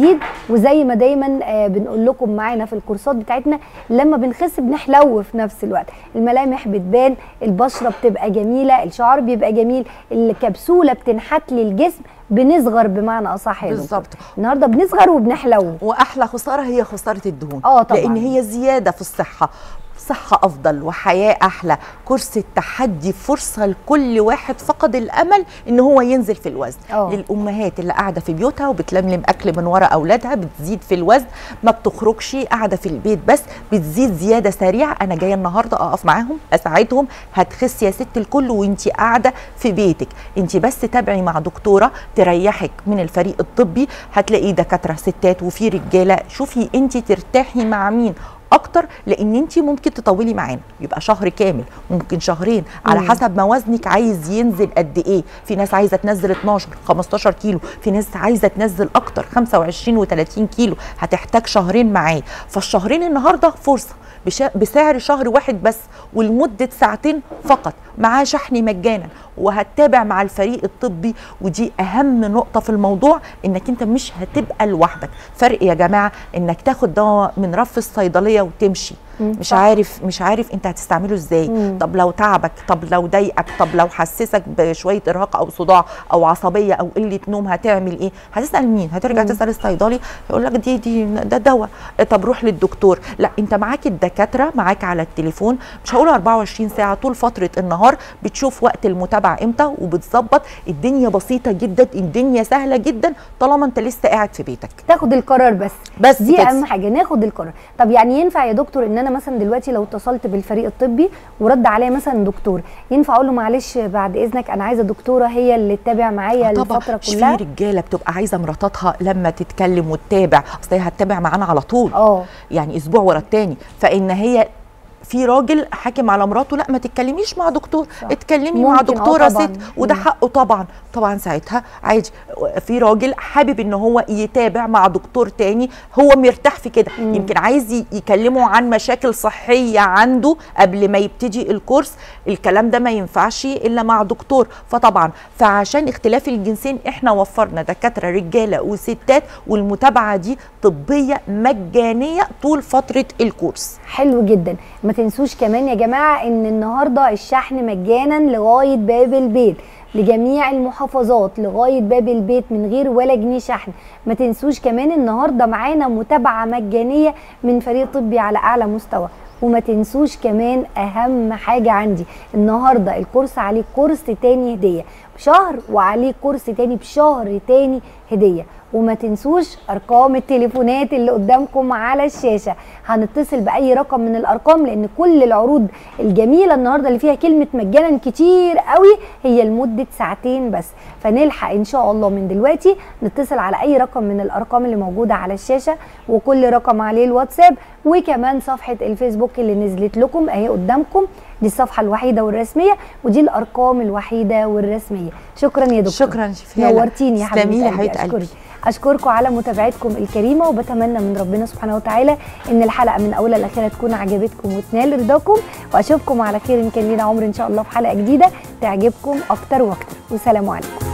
وزي ما دايما آه، بنقول لكم معانا في الكورسات بتاعتنا لما بنخس بنحلو في نفس الوقت الملامح بتبان البشره بتبقى جميله الشعر بيبقى جميل الكبسوله بتنحت للجسم بنصغر بمعنى اصح يا دكتور. بالظبط النهارده بنصغر وبنحلو واحلى خساره هي خساره الدهون آه طبعاً. لان هي زياده في الصحه صحة أفضل وحياة أحلى كرسي التحدي فرصة لكل واحد فقد الأمل إن هو ينزل في الوزن آه. للأمهات اللي قاعدة في بيوتها وبتلملم أكل من ورا أولادها بتزيد في الوزن ما بتخرجش قاعدة في البيت بس بتزيد زيادة سريعة أنا جاية النهاردة أقف معاهم أساعدهم هتخسي يا ست الكل وانتي قاعدة في بيتك انتي بس تابعي مع دكتورة تريحك من الفريق الطبي هتلاقي دكاترة ستات وفي رجالة شوفي انتي ترتاحي مع مين اكتر لان انت ممكن تطولي معانا يبقى شهر كامل ممكن شهرين على مم. حسب ما وزنك عايز ينزل قد ايه في ناس عايزه تنزل 12 15 كيلو في ناس عايزه تنزل اكتر 25 و30 كيلو هتحتاج شهرين معاه فالشهرين النهارده فرصه بشا- بسعر شهر واحد بس ولمده ساعتين فقط معاه شحن مجانا وهتتابع مع الفريق الطبي ودي اهم نقطه في الموضوع انك انت مش هتبقى لوحدك فرق يا جماعه انك تاخد دواء من رف الصيدليه وتمشي مم، مش صح. عارف مش عارف انت هتستعمله ازاي مم. طب لو تعبك طب لو ضايقك طب لو حسسك بشويه ارهاق او صداع او عصبيه او قله نوم هتعمل ايه هتسال مين هترجع مم. تسال الصيدلي يقول لك دي دي ده دواء طب روح للدكتور لا انت معاك الدكاتره معاك على التليفون مش هقول 24 ساعه طول فتره النهار بتشوف وقت المتابعه امتى وبتظبط الدنيا بسيطه جدا الدنيا سهله جدا طالما انت لسه قاعد في بيتك تاخد القرار بس بس دي كده. اهم حاجه ناخد القرار طب يعني ينفع يا دكتور ان انا مثلا دلوقتي لو اتصلت بالفريق الطبي ورد عليا مثلا دكتور ينفع اقول له معلش بعد اذنك انا عايزه دكتوره هي اللي تتابع معايا طبعا الفتره مش في كلها رجاله بتبقى عايزه مراتاتها لما تتكلم وتتابع اصل هي هتتابع معانا على طول اه يعني اسبوع ورا التاني فان هي في راجل حاكم على مراته لا ما تتكلميش مع دكتور صح. اتكلمي مع ممكن، آه دكتوره طبعاً. ست وده مم. حقه طبعا طبعا ساعتها عادي في راجل حابب ان هو يتابع مع دكتور تاني هو مرتاح في كده مم. يمكن عايز ي- يكلمه عن مشاكل صحيه عنده قبل ما يبتدي الكورس الكلام ده ما ينفعش الا مع دكتور فطبعا فعشان اختلاف الجنسين احنا وفرنا دكاتره رجاله وستات والمتابعه دي طبيه مجانيه طول فتره الكورس حلو جدا ما تنسوش كمان يا جماعه ان النهارده الشحن مجانا لغايه باب البيت لجميع المحافظات لغايه باب البيت من غير ولا جنيه شحن ما تنسوش كمان النهارده معانا متابعه مجانيه من فريق طبي على اعلى مستوى وما تنسوش كمان اهم حاجه عندي النهارده الكورس عليه كورس تاني هديه بشهر وعليه كورس تاني بشهر تاني هديه وما تنسوش ارقام التليفونات اللي قدامكم على الشاشه هنتصل باي رقم من الارقام لان كل العروض الجميله النهارده اللي فيها كلمه مجانا كتير قوي هي لمده ساعتين بس فنلحق ان شاء الله من دلوقتي نتصل على اي رقم من الارقام اللي موجوده على الشاشه وكل رقم عليه الواتساب وكمان صفحه الفيسبوك اللي نزلت لكم اهي قدامكم دي الصفحه الوحيده والرسميه ودي الارقام الوحيده والرسميه شكرا يا دكتور شكرا شفيالة. نورتيني يا تسلمي حبيبتي لي قلبي، حبيبه قلبي أشكرك. اشكركم على متابعتكم الكريمه وبتمنى من ربنا سبحانه وتعالى ان الحلقه من اولها لاخرها تكون عجبتكم وتنال رضاكم واشوفكم على خير ان كان لينا عمر ان شاء الله في حلقه جديده تعجبكم اكتر واكتر والسلام عليكم